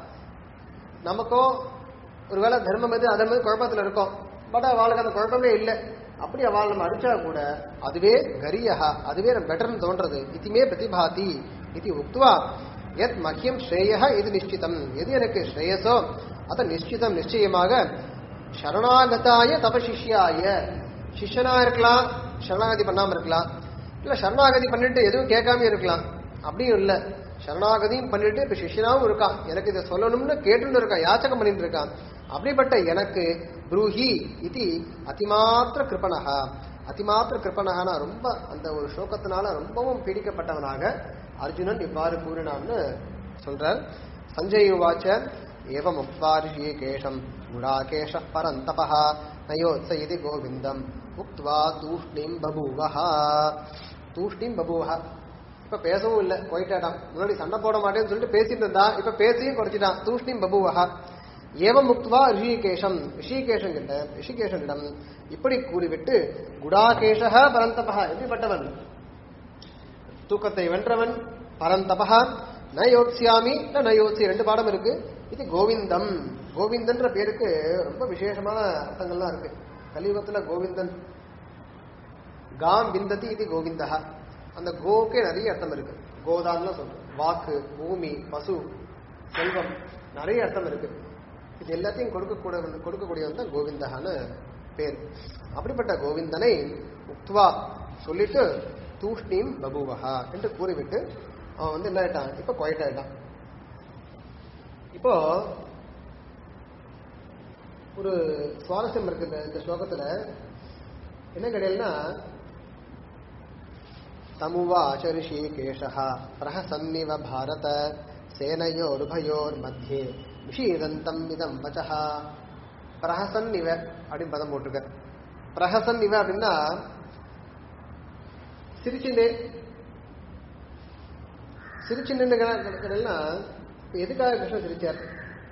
நமக்கோ ஒருவேளை தர்மம் எது அதர்மம் எது குழப்பத்துல இருக்கோம் பட் அவளுக்கு அந்த குழப்பமே இல்லை அப்படி அவள் நம்ம அடிச்சா கூட அதுவே கரியா அதுவே பெட்டர்னு தோன்றது இதுமே பிரதிபாதி இது உக்துவா எத் மஹ்யம் ஸ்ரேய இது நிச்சிதம் எது எனக்கு ஸ்ரேயசோ அத நிச்சிதம் நிச்சயமாக சரணாகதாய தபசிஷ்யாய சிஷ்யனா இருக்கலாம் சரணாகதி பண்ணாம இருக்கலாம் இல்ல சரணாகதி பண்ணிட்டு எதுவும் கேட்காம இருக்கலாம் அப்படியும் இல்ல சரணாகதியும் பண்ணிட்டு இப்ப சிஷ்யனாவும் இருக்கான் எனக்கு இதை சொல்லணும்னு கேட்டுன்னு இருக்கான் யாச்சகம் பண்ணிட்டு இருக்கான் அப்படிப்பட்ட எனக்கு ப்ரூஹி இது அதிமாத்திர கிருப்பனகா அதிமாத்திர கிருப்பனகானா ரொம்ப அந்த ஒரு சோகத்தினால ரொம்பவும் பீடிக்கப்பட்டவனாக அர்ஜுனன் இவ்வாறு கூறினான்னு சொல்றார் சஞ்சய் உவாச்ச ஏவம் உக்வாரிஷி கேஷம் குடாகேஷ பரந்தபः நயோத்ச இது கோவிந்தம் உக்த்வா தூஷ்ணிம் பபூவஹா தூஷ்ணிம் பபூவஹா இப்ப பேசவும் இல்ல போயிட்டான் முன்னாடி சண்டை போட மாட்டேன்னு சொல்லிட்டு பேசிட்டு இருந்தான் இப்ப பேசியும் குறைச்சிட்டான் தூஷ்ணிம் பபூவஹா ஏவம் முக்துவா ரிஷிகேஷம் ரிஷிகேஷம் கிட்ட ரிஷிகேஷனிடம் இப்படி கூறிவிட்டு குடாகேஷ பரந்தபா எப்படிப்பட்டவன் தூக்கத்தை வென்றவன் பரந்தபா ந யோத்ஸ்யாமி ந ந யோத்சி ரெண்டு பாடம் இருக்கு இது கோவிந்தம் கோவிந்தன்ற பேருக்கு ரொம்ப விசேஷமான அர்த்தங்கள்லாம் இருக்கு கலியுகத்துல கோவிந்தன் காம் விந்ததி இது கோவிந்தா அந்த கோக்கே நிறைய அர்த்தம் இருக்கு கோதான்னு சொல்றோம் வாக்கு பூமி பசு செல்வம் நிறைய அர்த்தம் இருக்கு இது எல்லாத்தையும் கொடுக்கக்கூடிய கொடுக்கக்கூடியவன் தான் கோவிந்தகான்னு பேர் அப்படிப்பட்ட கோவிந்தனை உக்துவா சொல்லிட்டு தூஷ்ணீம் பபுவஹா என்று கூறிவிட்டு அவன் வந்து என்ன ஆயிட்டான் இப்ப குவைட் ஆயிட்டான் இப்போ ஒரு சுவாரஸ்யம் இருக்கு இந்த இந்த ஸ்லோகத்துல என்ன கிடையாதுன்னா தமுவாச்ச ரிஷிகேஷः பிரஹசன்னிவ பாரத சேனையோருபயோர்மத்தியே விஷீதந்தம் இதம் வச்சः பிரஹசன் இவ அப்படின்னு பதம் போட்டிருக்க பிரஹசன் இவ அப்படின்னா சிரிச்சுண்டே சிரிச்சுண்டு கிடைக்கலன்னா இப்ப எதுக்காக கிருஷ்ணன் சிரிச்சார்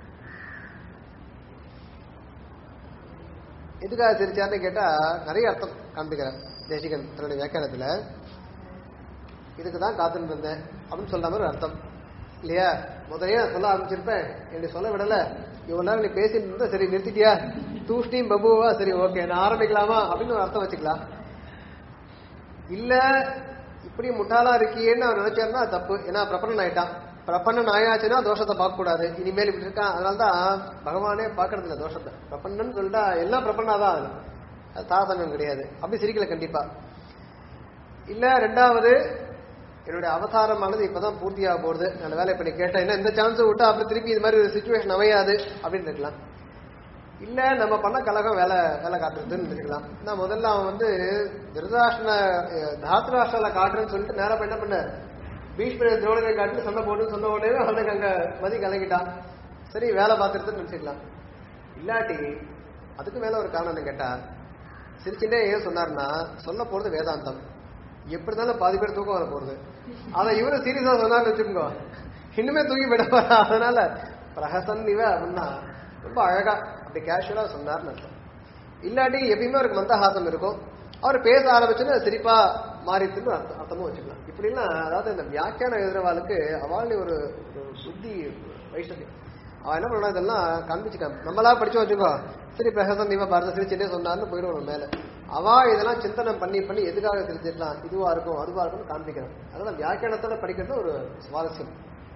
எதுக்காக சிரிச்சார்னு கேட்டா நிறைய அர்த்தம் காண்பிக்கிறார் தேசிகன் தன்னுடைய வியாக்கியானத்துல இதுக்கு தான் காத்துன்னு இருந்தேன் அப்படின்னு சொல்ற மாதிரி ஒரு அர்த்தம் இல்லையா முதலையே நான் சொல்ல ஆரம்பிச்சிருப்பேன் என்னை சொல்ல விடல இவ்வளவு நேரம் நீ பேசிட்டு இருந்தா சரி நிறுத்திட்டியா தூஷ்டியும் பபுவா சரி ஓகே நான் ஆரம்பிக்கலாமா அப்படின்னு ஒரு அர்த்தம் வச்சுக்கலாம் இல்ல இப்படி முட்டாளா இருக்கியேன்னு அவர் நினைச்சாருன்னா அது தப்பு ஏன்னா பிரபன்னன் ஆயிட்டான் பிரபன்னன் ஆயாச்சுன்னா தோஷத்தை பார்க்க கூடாது இனிமேல் இப்படி இருக்கான் அதனாலதான் பகவானே பாக்குறது இல்ல தோஷத்தை பிரபன்னன் சொல்லிட்டா எல்லாம் பிரபன்னாதான் அது அது தாரதமியம் கிடையாது அப்படி சிரிக்கல கண்டிப்பா இல்ல ரெண்டாவது என்னுடைய அவதாரமானது இப்பதான் பூர்த்தியாக போகுது அந்த வேலை இப்ப நீ கேட்டேன் என்ன இந்த சான்ஸ் விட்டா அப்புறம் திருப்பி இது மாதிரி ஒரு சுச்சுவேஷன் அமையாது அப்படின்னு இருக்கலாம் இல்ல நம்ம பண்ண கழகம் வேலை வேலை காட்டுறதுன்னு இருக்கலாம் நான் முதல்ல அவன் வந்து திருதாஷ்டன தாத்ராஷ்டிரால காட்டுறேன்னு சொல்லிட்டு நேரா போய் என்ன பண்ணார் பீஷ்மரை திரோணரை காட்டு சண்டை போட்டுன்னு சொன்ன உடனே அவனுக்கு அங்க மதி கலங்கிட்டான் சரி வேலை பார்த்துட்டு நினைச்சிக்கலாம் இல்லாட்டி அதுக்கு மேல ஒரு காரணம் என்ன கேட்டா சிரிச்சுட்டே ஏன் சொன்னார்னா சொல்ல போறது வேதாந்தம் எப்படி இருந்தாலும் பாதி பேர் தூக்கம் வர போறது அதை இவரு சீரியஸா சொன்னார்னு வச்சுக்கோங்க இன்னுமே தூங்கி விட அதனால பிரகசன் இவ அப்படின்னா ரொம்ப அழகா அப்படி கேஷுவலா சொன்னார்னு அர்த்தம் இல்லாட்டி எப்பயுமே அவருக்கு மந்தஹாசம் இருக்கும் அவர் பேச ஆரம்பிச்சுன்னா சிரிப்பா மாறித்துன்னு அர்த்தம் அர்த்தமும் வச்சுக்கலாம் இப்படின்னா அதாவது இந்த வியாக்கியானம் எழுதுறவாளுக்கு அவளுடைய ஒரு ஒரு புத்தி வைஷமியம் அவன் என்ன பண்ணா இதெல்லாம் காண்பிச்சுக்காம நம்மளா படிச்சு வச்சுக்கோ சரி பிரகசன் தீப பாரத சிரிச்சுட்டே சொன்னார்னு போயிடுவோம் மேல அவா இதெல்லாம் சிந்தனம் பண்ணி பண்ணி எதுக்காக சிரிச்சிடலாம் இதுவா இருக்கும் அதுவா இருக்கும்னு காண்பிக்கிறான் அதனால வியாக்கியானத்தோட படிக்கிறது ஒரு சுவாரஸ்யம்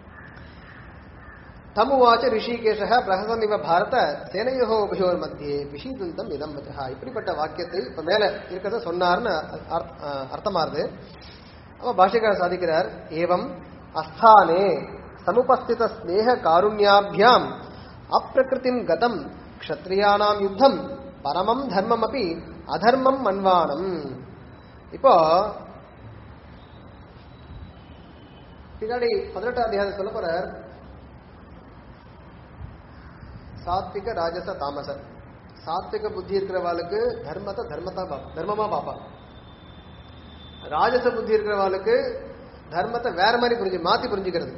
தமுவாச்ச ரிஷிகேஷ பிரகசனிவ பாரத சேனையோ உபயோர் மத்தியே விஷீதுந்தம் இதம் வச்சா இப்படிப்பட்ட வாக்கியத்தை இப்ப மேல இருக்கிறத சொன்னார்னு அர்த்த- அஹ் அர்த்தமாறுது அவ பாஷ்யக்காரர் சாதிக்கிறார் ஏவம் அஸ்தானே சமுபஸ்தித ஸ்நேக காருண்யாபியாம் அப்பிரகிருதிம் கதம் க்ஷத்ரியானாம் யுத்தம் பரமம் தர்மம் அப்படி அதர்மம் மன்வானம் இப்போ பின்னாடி பதினெட்டாம் அத்தியாயம் சொல்ல போறார் சாத்விக ராஜச தாமச சாத்விக புத்தி இருக்கிறவாளுக்கு தர்மத்தை தர்மத்தா பா தர்மமா பாப்பா ராஜச புத்தி இருக்கிறவாளுக்கு தர்மத்தை வேற மாதிரி புரிஞ்சு மாத்தி புரிஞ்சுக்கிறது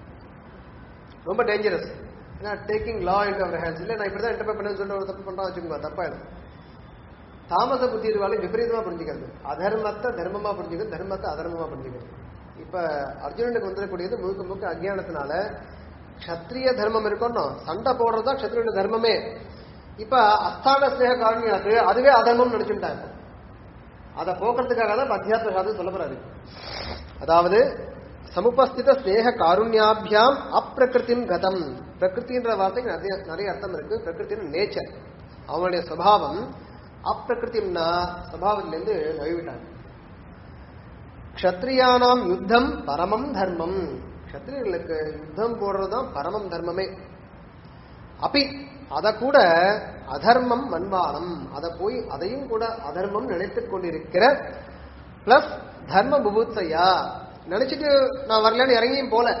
ரொம்ப டேஞ்சரஸ் ஏன்னா டேக்கிங் லா இன் அவர் ஹேண்ட்ஸ் இல்லை நான் இப்படி தான் இன்டர்பிரட் பண்ணேன்னு சொல்லிட்டு ஒரு தப்பு பண்றா வச்சுக்கோங்க தப்பாயிடும் தாமச புத்தி இருக்கிறவாளுக்கு விபரீதமா புரிஞ்சுக்கிறது அதர்மத்தை தர்மமா புரிஞ்சுக்கிறது தர்மத்தை அதர்மமா புரிஞ்சுக்கிறது இப்ப அர்ஜுனனுக்கு வந்துடக்கூடியது முழுக்க முழுக்க அஜ்ஞானத்தினால க்ஷத்ரிய தர்மம் இருக்கணும் சண்டை போடுறதா க்ஷத்ரிய தர்மமே இப்ப அஸ்தான ஸ்நேக காரணியாக்கு அதுவே அதர்மம் நினைச்சுட்டாங்க அதை போக்குறதுக்காக தான் அத்தியாத்ம சாதம் சொல்ல போறாரு அதாவது சமுபஸ்தித ஸ்நேக காருண்யாபியாம் அப்பிரகிருத்தின் கதம் பிரகிருத்தின்ற வார்த்தைக்கு நிறைய நிறைய அர்த்தம் இருக்கு பிரகிருத்தின் நேச்சர் அவனுடைய சுபாவம் அப்பிரகிருத்திம்னா சுபாவத்திலிருந்து நழுவிட்டாங்க க்ஷத்ரியானாம் யுத்தம் பரமம் தர்மம் க்ஷத்ரியர்களுக்கு யுத்தம் போடுறதுதான் பரமம் தர்மமே அப்பி அத கூட அதர்மம் மன்வானம் அதை போய் அதையும் கூட அதர்மம் நினைத்துக் கொண்டிருக்கிற பிளஸ் தர்ம புபுத்சையா நினைச்சிட்டு நான் வரலன்னு இறங்கியும் போல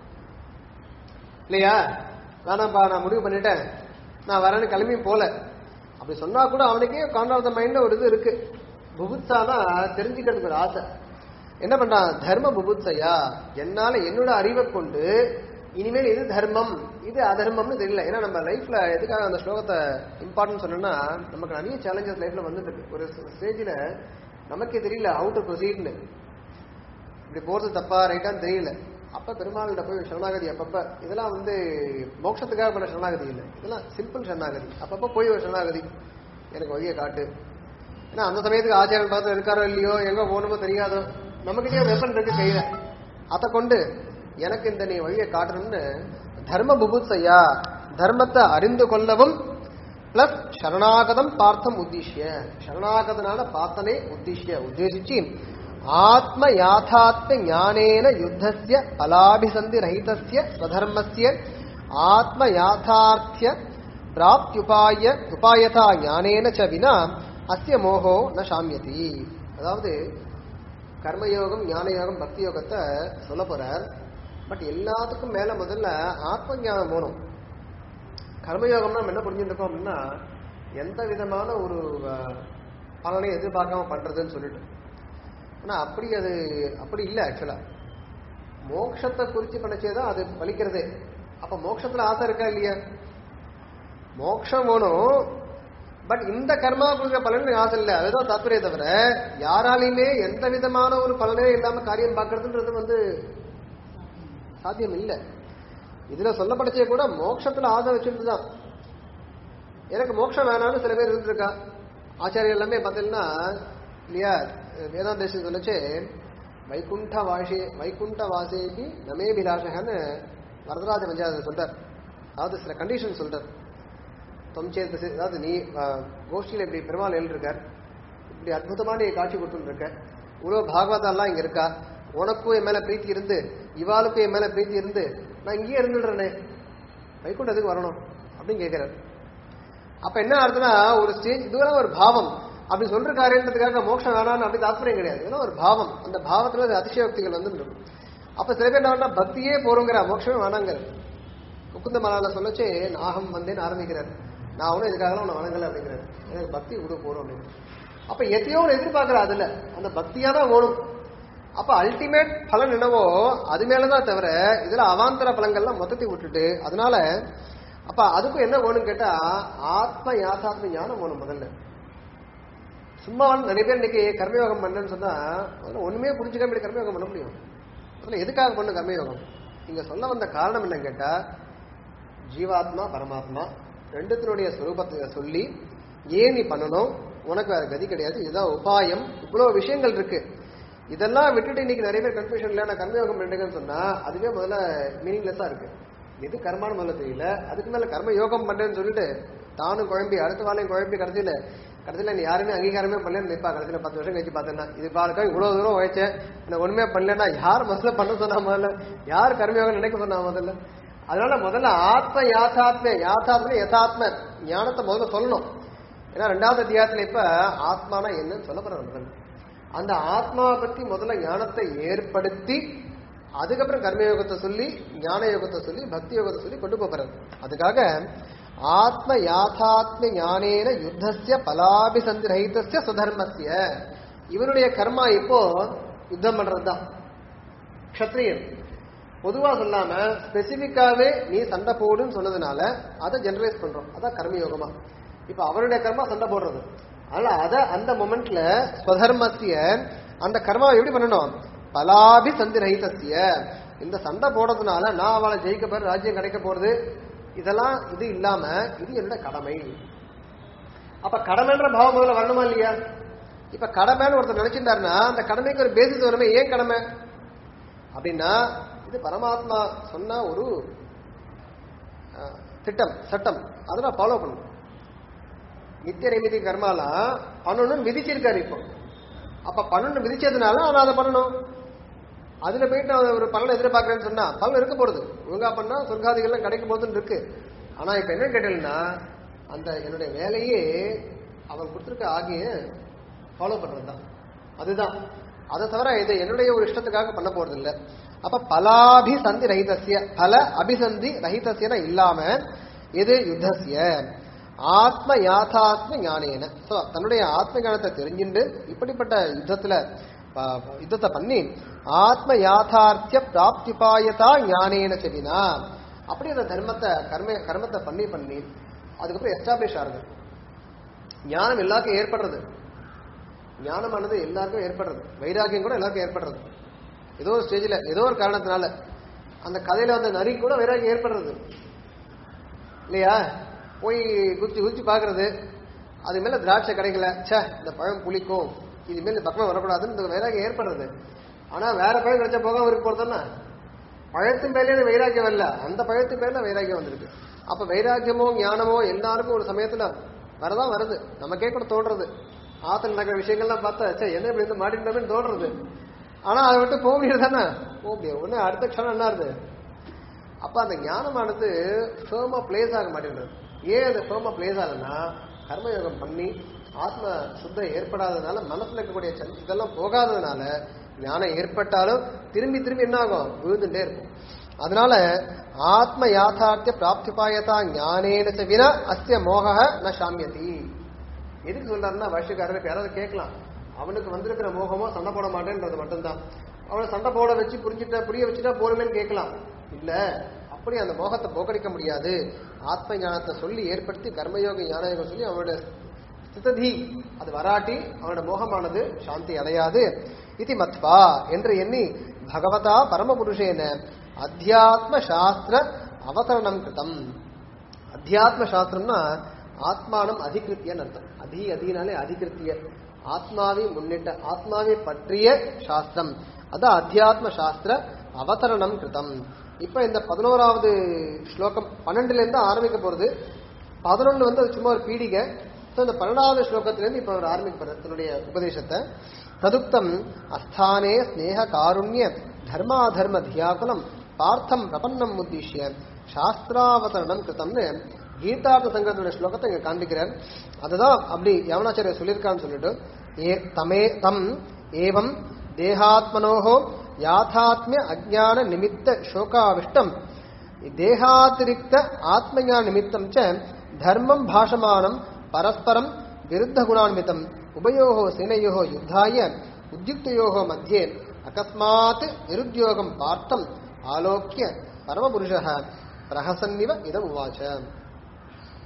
இல்லையா வேணாம்ப்பா நான் முடிவு பண்ணிட்டேன் நான் வரேன்னு கிளம்பியும் போல அப்படி சொன்னா கூட அவனுக்கே கார்னர் ஆஃப் த மைண்ட்ல ஒரு இது இருக்கு புபுத்சானா தெரிஞ்சுக்கிறதுக்கு ஒரு ஆசை என்ன பண்றான் தர்ம புபுத்சையா என்னால என்னோட அறிவை கொண்டு இனிமேல் இது தர்மம் இது அதர்மம்னு தெரியல ஏன்னா நம்ம லைஃப்ல எதுக்காக அந்த ஸ்லோகத்தை இம்பார்ட்டன்ட் சொன்னோம்னா நமக்கு நிறைய சேலஞ்சஸ் லைஃப்ல வந்துட்டு இருக்கு ஒரு ஸ்டேஜ்ல நமக்கே தெரியல ஹவு டு ப்ரொசீட்னு இப்படி போறது தப்பா ரைட்டான்னு தெரியல அப்ப பெருமாள்கிட்ட போய் சரணாகதி அப்பப்ப இதெல்லாம் வந்து மோட்சத்துக்காக பண்ண சரணாகதி இல்லை இதெல்லாம் சிம்பிள் சரணாகதி அப்பப்ப போய் ஒரு சரணாகதி எனக்கு வழியை காட்டு ஏன்னா அந்த சமயத்துக்கு ஆச்சாரியன் பார்த்து இருக்காரோ இல்லையோ எங்க போகணுமோ தெரியாதோ நமக்கிட்டே வெப்பன் இருக்கு கையில அதை கொண்டு எனக்கு இந்த நீ வழியை காட்டணும்னு தர்ம புபுத்சையா தர்மத்தை அறிந்து கொள்ளவும் பிளஸ் சரணாகதம் பார்த்தம் உத்திஷ்ய சரணாகதனால பார்த்தனை உத்திஷ்ய உத்தேசிச்சு ஆத்ம யாதாத்ம ஞானேன யுத்தஸ்ய பலாபிசந்தி ரஹிதஸ்ய ஸ்வதர்மஸ்ய ஆத்ம யாதார்த்திய பிராப்தியுபாய உபாயதா ஞானேன ச வினா அஸ்ய மோகோ ந சாமியதி அதாவது கர்மயோகம் ஞான யோகம் பக்தி யோகத்தை சொல்ல போறார் பட் எல்லாத்துக்கும் மேல முதல்ல ஆத்ம ஞானம் வேணும் கர்மயோகம்னா நம்ம என்ன புரிஞ்சுட்டு இருக்கோம் அப்படின்னா எந்த விதமான ஒரு அஹ், பலனை எதிர்பார்க்காம பண்றதுன்னு சொல்லிட்டு ஆனா அப்படி அது அப்படி இல்லை ஆக்சுவலா மோட்சத்தை குறிச்சு பண்ணச்சேதான் அது பலிக்கிறதே அப்ப மோட்சத்துல ஆசை இருக்கா இல்லையா மோட்சம் வேணும் பட் இந்த கர்மா கொடுக்குற பலன் ஆசை இல்லை அதுதான் தாத்பரிய தவிர யாராலையுமே எந்த விதமான ஒரு பலனே இல்லாம காரியம் பார்க்கறதுன்றது வந்து சாத்தியம் இல்லை இதுல சொல்லப்படச்சே கூட மோட்சத்துல ஆசை வச்சுட்டு தான் எனக்கு மோட்சம் வேணாம்னு சில பேர் இருந்திருக்கா ஆச்சாரியர் எல்லாமே பார்த்தீங்கன்னா இல்லையா வேதாந்த தேசம் சொல்லச்சு வைகுண்ட வாஷே வைகுண்ட வாசேபி நமேபிலாஷகன்னு வரதராஜ பஞ்சாயத்து சொல்றார் அதாவது சில கண்டிஷன் சொல்றார் தொம்சேத் அதாவது நீ அஹ், கோஷ்டியில இப்படி பெருமாள் எழுதிருக்கார் இப்படி அற்புதமான நீ காட்சி கொடுத்துட்டு இருக்க இவ்வளவு பாகவதெல்லாம் இங்க இருக்கா உனக்கும் என் மேல பிரீத்தி இருந்து இவாளுக்கும் என் மேல பிரீத்தி இருந்து நான் இங்கேயே இருந்துடுறேனே வைகுண்டத்துக்கு வரணும் அப்படின்னு கேட்கிறார் அப்ப என்ன அர்த்தம்னா ஒரு ஸ்டேஜ் இதுவரை ஒரு பாவம் அப்படி சொல்றாருன்றதுக்காக மோட்சம் வேணாம்னு அப்படி தாத்பரியம் கிடையாது இதெல்லாம் ஒரு பாவம் அந்த பாவத்துல அது அதிசயோக்திகள் வந்து இருக்கும் அப்ப சில பேர் என்ன பண்ணா பக்தியே போறோங்கிற மோட்சமே வேணாங்கிற முகுந்த மலால சொல்லச்சு நாகம் வந்தேன்னு ஆரம்பிக்கிறார் நான் ஒன்றும் இதுக்காக உன்னை வணங்கல அப்படிங்கிறார் எனக்கு பக்தி விடு போறோம் அப்படின்னு அப்ப எத்தையோ ஒன்று எதிர்பார்க்கிற அதுல அந்த பக்தியா தான் ஓடும் அப்ப அல்டிமேட் பலன் என்னவோ அது மேலதான் தவிர இதுல அவாந்தர பலங்கள்லாம் மொத்தத்தை விட்டுட்டு அதனால அப்ப அதுக்கும் என்ன வேணும்னு கேட்டா ஆத்ம யாசாத்ம ஞானம் வேணும் முதல்ல சும்மா வந்து நிறைய பேர் இன்னைக்கு கர்மயோகம் பண்ணேன்னு சொன்னா முதல்ல ஒண்ணுமே புரிஞ்சுக்காம இப்படி கர்மயோகம் பண்ண முடியும் முதல்ல எதுக்காக பண்ண கர்மயோகம் இங்க சொல்ல வந்த காரணம் என்னன்னு கேட்டா ஜீவாத்மா பரமாத்மா ரெண்டுத்தினுடைய ஸ்வரூபத்தை சொல்லி ஏன் நீ பண்ணணும் உனக்கு வேற கதி கிடையாது இதுதான் உபாயம் இவ்வளவு விஷயங்கள் இருக்கு இதெல்லாம் விட்டுட்டு இன்னைக்கு நிறைய பேர் கன்ஃபியூஷன்ல நான் கர்மயோகம் பண்ணுங்கன்னு சொன்னா அதுவே முதல்ல மீனிங்லெஸ்ஸா இருக்கு எது கர்மான்னு முதல்ல தெரியல அதுக்கு மேல கர்ம யோகம் பண்றேன்னு சொல்லிட்டு தானும் குழம்பி அடுத்த வாழையும் குழம்பி கடைசியில கடைசியில நீ யாருமே அங்கீகாரமே பண்ணலன்னு நிப்பா கடைசியில பத்து வருஷம் கழிச்சு பார்த்தேன்னா இது பாருக்கா இவ்வளவு தூரம் உழைச்சேன் நான் ஒண்ணுமே பண்ணலன்னா யார் முதல்ல பண்ண சொன்னா முதல்ல யார் கர்மயோகம் நினைக்க சொன்னா முதல்ல அதனால முதல்ல ஆத்ம யாத்தாத்ம யாத்தாத்ம யதாத்ம ஞானத்தை முதல்ல சொல்லணும் ஏன்னா ரெண்டாவது அத்தியாயத்துல இப்ப ஆத்மானா என்னன்னு சொல்ல போறாரு முதல்ல அந்த ஆத்மாவை பத்தி முதல்ல ஞானத்தை ஏற்படுத்தி அதுக்கப்புறம் கர்மயோகத்தை சொல்லி ஞான யோகத்தை சொல்லி பக்தி யோகத்தை சொல்லி கொண்டு போறாரு அதுக்காக ஆத்ம யாதாத்ம ஞானேன யுத்தஸ்ய பலாபிசந்தி ரஹிதஸ்ய சுதர்மஸ்ய இவருடைய கர்மா இப்போ யுத்தம் பண்றதுதான் க்ஷத்ரியன் பொதுவா சொல்லாம ஸ்பெசிபிக்காவே நீ சண்டை போடுன்னு சொன்னதுனால அதை ஜெனரலைஸ் பண்றோம் அதான் கர்மயோகமா இப்ப அவருடைய கர்மா சண்டை போடுறது அதனால அத அந்த மொமெண்ட்ல ஸ்வதர்மத்திய அந்த கர்மாவை எப்படி பண்ணணும் பலாபி சந்தி ரஹிதஸ்ய இந்த சண்டை போடுறதுனால நான் அவளை ஜெயிக்க போற ராஜ்யம் கிடைக்க போறது இதெல்லாம் இது இல்லாம இது என்னோட கடமை அப்ப கடமைன்ற பாவம் முதல்ல வரணுமா இல்லையா இப்ப கடமைன்னு ஒருத்தர் நினைச்சிருந்தாருன்னா அந்த கடமைக்கு ஒரு பேசிஸ் வரணுமே ஏன் கடமை அப்படின்னா இது பரமாத்மா சொன்ன ஒரு அஹ், திட்டம் சட்டம் அதை நான் ஃபாலோ பண்ணணும் நித்திய நைமிதி கர்மாலாம் பண்ணணும்னு விதிச்சிருக்காரு இப்போ அப்ப பண்ணணும்னு விதிச்சதுனால நான் அதை பண்ணணும் அதுல போயிட்டு நான் ஒரு பலனை எதிர்பார்க்கறேன்னு சொன்னா பலன் இருக்க போறது ஒழுங்கா பண்ணா சொர்க்காதிகள்லாம் கிடைக்க போகுதுன்னு இருக்கு ஆனா இப்ப என்ன கேட்டீங்கன்னா அந்த என்னுடைய வேலையே அவன் கொடுத்திருக்க ஆகிய ஃபாலோ பண்றதுதான் அதுதான் அதை தவிர இது என்னுடைய ஒரு இஷ்டத்துக்காக பண்ண போறது இல்ல அப்ப பலாபிசந்தி ரஹிதசிய பல அபிசந்தி ரஹிதசியன இல்லாம இது யுத்தசிய ஆத்ம யாதாத்ம ஞானேன சோ தன்னுடைய ஆத்ம ஞானத்தை தெரிஞ்சுண்டு இப்படிப்பட்ட யுத்தத்துல ப- ப- யுத்தத்தை பண்ணி ஆத்ம யாதார்த்திய பிராப்திபாயதா ஞானேன செடினா அப்படி அந்த தர்மத்தை கர்ம கர்மத்தை பண்ணி பண்ணி அதுக்கப்புறம் எஸ்டாப்ளிஷ் ஆகுது ஞானம் எல்லாருக்கும் ஏற்படுறது ஞானமானது எல்லாருக்கும் ஏற்படுறது வைராகியம் கூட எல்லாருக்கும் ஏற்படுறது ஏதோ ஒரு ஸ்டேஜில் ஏதோ ஒரு காரணத்தினால அந்த கதையில வந்த நரி கூட வைராகியம் ஏற்படுறது இல்லையா போய் குச்சி குச்சி பார்க்கறது அது மேல திராட்சை கிடைக்கல ச்சே இந்த பழம் புளிக்கும் இது மேல இந்த பக்கம் வரக்கூடாதுன்னு இந்த வைராகியம் ஏற்படுறது ஆனா வேற பழம் கிடைச்சா போகாம இருக்க போறதுன்னா பழத்தின் பேர்ல வைராக்கியம் வரல அந்த பழத்தின் பேர்ல வைராக்கியம் வந்திருக்கு அப்ப வைராக்கியமோ ஞானமோ எல்லாருக்கும் ஒரு சமயத்துல வரதான் வருது நமக்கே கூட தோன்றது ஆத்துல நடக்கிற விஷயங்கள்லாம் பார்த்தா ச்சே என்ன இப்படி இருந்து மாட்டின்றோம்னு தோன்றது ஆனா அதை விட்டு போக முடியாது தானே போக முடியாது ஒண்ணு அடுத்த க்ஷணம் என்ன இருது அப்ப அந்த ஞானமானது ஃபேமா பிளேஸ் ஆக மாட்டேங்கிறது ஏன் அது ஃபேமா பிளேஸ் ஆகுதுன்னா கர்மயோகம் பண்ணி ஆத்ம சுத்தம் ஏற்படாததுனால மனசுல இருக்கக்கூடிய சந்தி- இதெல்லாம் போகாததுனால ஞானம் ஏற்பட்டாலும் திரும்பி திரும்பி என்ன ஆகும் விழுந்துட்டே இருக்கும் அதனால ஆத்ம யாதார்த்திய பிராப்திபாயதா ஞானேன ச வினா அஸ்ய மோக ந சாமியதி எதுக்கு சொல்றாருன்னா வருஷக்காரருக்கு யாராவது கேட்கலாம் அவனுக்கு வந்திருக்கிற மோகமோ சண்டை போட மாட்டேன்றது மட்டும்தான் அவனை சண்டை போட வச்சு புரிஞ்சுட்டா புரிய வச்சுட்டா போருமேன்னு கேட்கலாம் இல்ல அப்படி அந்த மோகத்தை போக்கடிக்க முடியாது ஆத்ம ஞானத்தை சொல்லி ஏற்படுத்தி கர்மயோக ஞானயோகம் சொல்லி அவனோட ஸ்திததி அது வராட்டி அவனோட மோகமானது சாந்தி அடையாது இது மத்வா என்று எண்ணி பகவதா பரமபுருஷேன அத்தியாத்ம சாஸ்திர அவதரணம் கிருதம் அத்தியாத்ம சாஸ்திரம்னா ஆத்மானம் அதிகிருத்தியன்னு அர்த்தம் அதி அதினாலே அதிகிருத்திய ஆத்மாவை முன்னிட்ட ஆத்மாவை பற்றிய சாஸ்திரம் அதான் அத்தியாத்ம சாஸ்திர அவதரணம் கிருதம் இப்ப இந்த பதினோராவது ஸ்லோகம் பன்னெண்டுல இருந்து ஆரம்பிக்க போறது பதினொன்னு வந்து அது சும்மா ஒரு பீடிகை ஸோ இந்த பன்னெண்டாவது ஸ்லோகத்திலிருந்து இப்ப அவர் ஆரம்பிக்க போறார் தன்னுடைய உபதேசத்தை ததுக்தம் அஸ்தானே ஸ்நேக காருண்ய தர்மாதர்ம தியாகுலம் பார்த்தம் பிரபன்னம் உத்திஷ்ய சாஸ்திராவதரணம் கிருத்தம்னு கீதார்த்த சங்கரத்துடைய ஸ்லோகத்தை இங்க காண்பிக்கிறார் அதுதான் அப்படி யவனாச்சாரியர் சொல்லியிருக்கான்னு சொல்லிட்டு ஏ தமே தம் ஏவம் தேகாத்மனோஹோ யாதாத்மிய அஜான நிமித்த சோகாவிஷ்டம் தேகாதிரிக்த ஆத்மஞான நிமித்தம் ச தர்மம் பாஷமானம் பரஸ்பரம் விருத்த குணான்விதம் உபயோகோ சேனையோ யுத்தாய உத்யுக்தயோ மத்தியே அகஸ்மாத் நிருத்யோகம் பார்த்தம் ஆலோக்கிய பரமபுருஷ பிரஹசன்னிவ இதம் உவாச்ச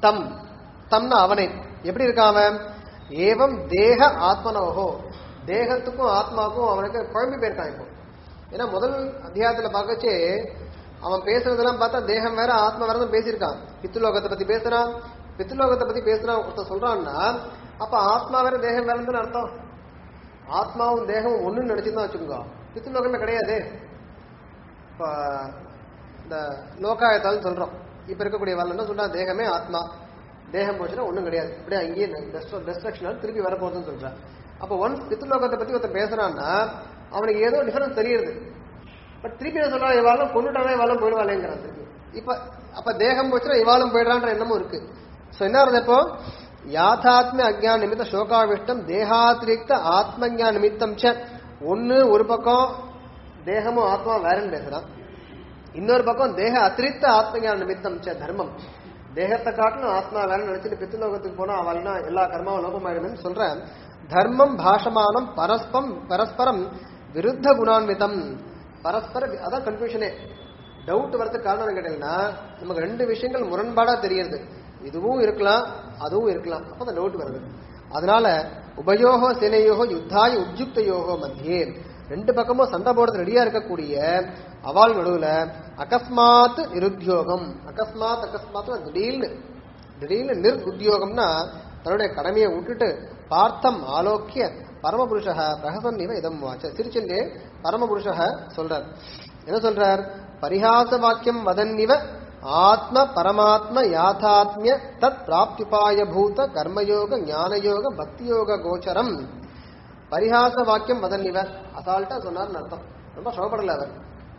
தம் தம்னா அவனை எப்படி இருக்கான் அவன் ஏவம் தேக ஆத்மனோகோ தேகத்துக்கும் ஆத்மாவுக்கும் அவனுக்கு குழம்பி போயிருக்கான் இப்போ ஏன்னா முதல் அத்தியாயத்துல பார்க்கச்சே அவன் பேசுறதெல்லாம் பார்த்தா தேகம் வேற ஆத்மா வேற தான் பேசியிருக்கான் பித்துலோகத்தை பத்தி பேசுறான் பித்துலோகத்தை பத்தி பேசுறான் ஒருத்தன் சொல்றான்னா அப்ப ஆத்மா வேற தேகம் வேறன்னு அர்த்தம் ஆத்மாவும் தேகமும் ஒண்ணுன்னு நினைச்சுதான் வச்சுக்கோங்க பித்துலோகமே கிடையாது இப்ப இந்த லோகாயத்தால் சொல்றோம் இப்ப இருக்கக்கூடிய வரல என்ன சொல்றான் தேகமே ஆத்மா தேகம் போச்சுன்னா ஒண்ணும் கிடையாது இப்படியே அங்கேயே டெஸ்ட்ரக்ஷனால் திருப்பி வரப்போகுதுன்னு சொல்றான் அப்போ ஒன்ஸ் பித்துலோகத்தை பத்தி ஒருத்தன் பேசுறான்னா அவனுக்கு ஏதோ டிஃபரன்ஸ் தெரியுது பட் திருப்பி என்ன சொல்றான் இவாளும் கொண்டுட்டாவே இவாளும் போயிடுவாளேங்கிறான் திருப்பி இப்ப அப்ப தேகம் போச்சுன்னா இவாளும் போயிடுறான்ற எண்ணமும் இருக்கு சோ என்ன வருது இப்போ யாதாத்மிய அஜ்ஞான நிமித்த சோகாவிஷ்டம் தேகாத்திரிக்த ஆத்மஞான நிமித்தம் ச ஒன்னு ஒரு பக்கம் தேகமும் ஆத்மா வேறன்னு பேசுறான் இன்னொரு பக்கம் தேக அத்திரித்த ஆத்மஞான நிமித்தம் ச தர்மம் தேகத்தை காட்டிலும் ஆத்மா வேலை நினைச்சிட்டு பித்துலோகத்துக்கு போனா அவள்னா எல்லா கர்மாவும் லோபமாயிடும்னு சொல்றேன் தர்மம் பாஷமானம் பரஸ்பம் பரஸ்பரம் விருத்த குணான்விதம் பரஸ்பர வி- அதான் கன்ஃபியூஷனே டவுட் வரதுக்கு காரணம் கேட்டீங்கன்னா நமக்கு ரெண்டு விஷயங்கள் முரண்பாடா தெரியுது இதுவும் இருக்கலாம் அதுவும் இருக்கலாம் அப்ப அந்த டவுட் வருது அதனால உபயோகோ சேனையோகோ யுத்தாய உப்ஜுக்தயோகோ மத்தியே ரெண்டு பக்கமும் சண்டை போடுறது ரெடியா இருக்கக்கூடிய அவாள் நடுவுல அகஸ்மாத் நிருத்தியோகம் அகஸ்மாத் அகஸ்மாத் திடீர்னு திடீர்னு நிர் உத்தியோகம்னா தன்னுடைய கடமையை விட்டுட்டு பார்த்தம் ஆலோக்கிய பரமபுருஷ பிரகசன் இவ இதம் வாச்ச சிரிச்சுட்டே பரமபுருஷ சொல்றார் என்ன சொல்றார் பரிஹாச வாக்கியம் வதன்னிவ ஆத்ம பரமாத்ம யாதாத்மிய தத் பிராப்திபாய பூத கர்மயோக ஞானயோக பக்தியோக கோச்சரம் பரிஹாச வாக்கியம் வதன்னிவ அசால்ட்டா சொன்னார்னு அர்த்தம் ரொம்ப சிரமப்படல அவர்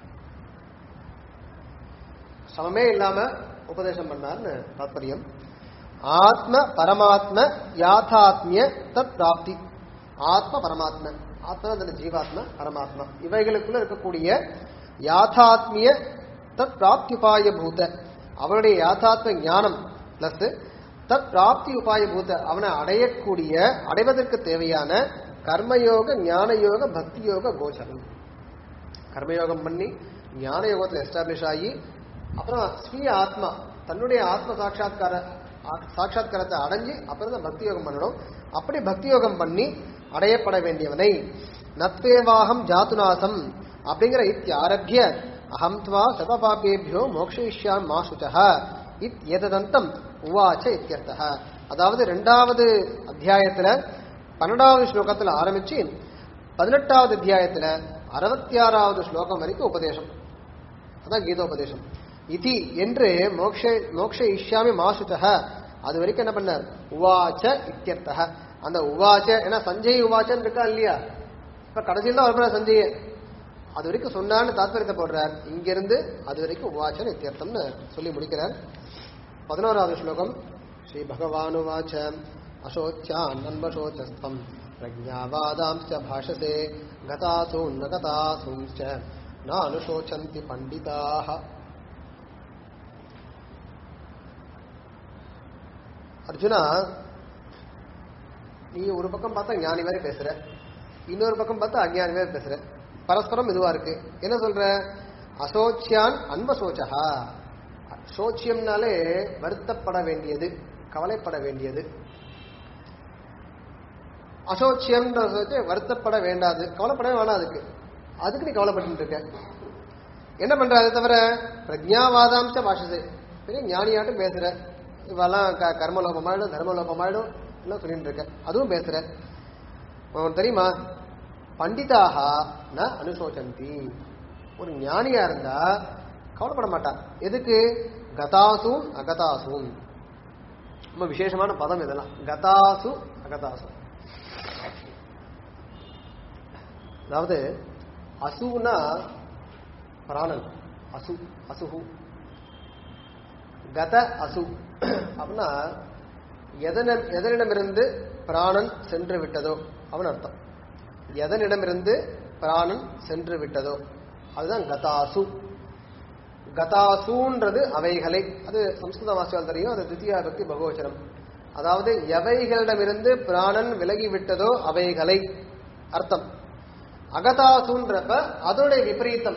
சமமே இல்லாம உபதேசம் பண்ணார்னு தாத்பரியம் ஆத்ம பரமாத்ம யாதாத்மிய தத் பிராப்தி ஆத்ம பரமாத்ம ஆத்மா அந்த ஜீவாத்ம பரமாத்மா இவைகளுக்குள்ள இருக்கக்கூடிய யாதாத்மிய தத் பிராப்தி உபாய பூத அவனுடைய யாதாத்ம ஞானம் பிளஸ் தத் பிராப்தி உபாய பூத அவனை அடையக்கூடிய அடைவதற்கு தேவையான கர்மயோக ஞானயோக பக்தி யோக கோச்சரம் கர்மயோகம் பண்ணி ஞான யோகத்தில் எஸ்டாப்ளிஷ் ஆகி அப்புறம் ஸ்வீய ஆத்மா தன்னுடைய ஆத்ம சாட்சாத்கார ஆ- சாட்சாத்காரத்தை அடைஞ்சு அப்புறம் தான் பக்தி யோகம் பண்ணணும் அப்படி பக்தி யோகம் பண்ணி அடையப்பட வேண்டியவனை நத்வேவாகம் ஜாதுநாசம் அப்படிங்கிற இத்தியாரபிய அகம் துவா சதபாபேபியோ மோக்ஷயிஷ்யாம் மா சுச்சः இத் ஏததந்தம் உவாச்ச இத்தியர்த்தः அதாவது ரெண்டாவது அத்தியாயத்துல பன்னெண்டாவது ஸ்லோகத்துல ஆரம்பிச்சு பதினெட்டாவது அத்தியாயத்துல அறுபத்தி ஆறாவது ஸ்லோகம் வரைக்கும் உபதேசம் அதான் கீதோபதேசம் இதி என்று மோக்ஷ மோக்ஷ இஷ்யாமி மாசுச்சக அது வரைக்கும் என்ன பண்ணார் உவாச்ச இத்தியர்த்தக அந்த உவாச்ச ஏன்னா சஞ்சய் உவாச்சன்னு இருக்கா இல்லையா இப்ப கடைசியில் தான் வரப்போற சஞ்சய் அது வரைக்கும் சொன்னான்னு தாத்பரியத்தை போடுறார் இங்கிருந்து அது வரைக்கும் உவாச்சன் இத்தியர்த்தம்னு சொல்லி முடிக்கிறார் பதினோராவது ஸ்லோகம் ஸ்ரீ பகவானுவாச்ச அசோச்யான் அன்பசோச்சஸ்தம் பிரஜாவாதாம்ச்ச பாஷசே கதாசூன் கதாசூஞ்ச நானுஷோச்சந்தி பண்டிதாக அர்ஜுனா நீ ஒரு பக்கம் பார்த்தா ஞானி மாதிரி பேசுற இன்னொரு பக்கம் பார்த்தா அஞ்ஞானி மாதிரி பேசுற பரஸ்பரம் இதுவா இருக்கு என்ன சொல்ற அசோச்சியான் அன்பசோச்சகா சோச்சியம்னாலே வருத்தப்பட வேண்டியது கவலைப்பட வேண்டியது அசோச்சியம்ன்றது வருத்தப்பட வேண்டாது கவலைப்படவே வேணாம் அதுக்கு அதுக்கு நீ கவலைப்பட்டு இருக்க என்ன பண்ற அதை தவிர பிரஜாவாதாம்ச பாஷசே பெரிய ஞானியாட்டும் பேசுற இவெல்லாம் க கர்மலோபமாயிடும் தர்மலோபமாயிடும் எல்லாம் சொல்லிட்டு இருக்க அதுவும் பேசுற உனக்கு தெரியுமா பண்டிதாக ந அனுசோச்சந்தி ஒரு ஞானியா இருந்தா கவலைப்பட மாட்டான் எதுக்கு கதாசும் அகதாசும் ரொம்ப விசேஷமான பதம் இதெல்லாம் கதாசு அகதாசு அதாவது அசுனா பிராணன் அசு அசுகு கத அசு அப்படின்னா எதன எதனிடமிருந்து பிராணன் சென்று விட்டதோ அவன் அர்த்தம் எதனிடமிருந்து பிராணன் சென்று விட்டதோ அதுதான் கதாசு கதாசூன்றது அவைகளை அது சம்ஸ்கிருத வாசியால் தெரியும் அது தித்தியா பக்தி பகவச்சனம் அதாவது எவைகளிடமிருந்து பிராணன் விலகி விட்டதோ அவைகளை அர்த்தம் அகதாசுன்றப்ப அதோடைய விபரீதம்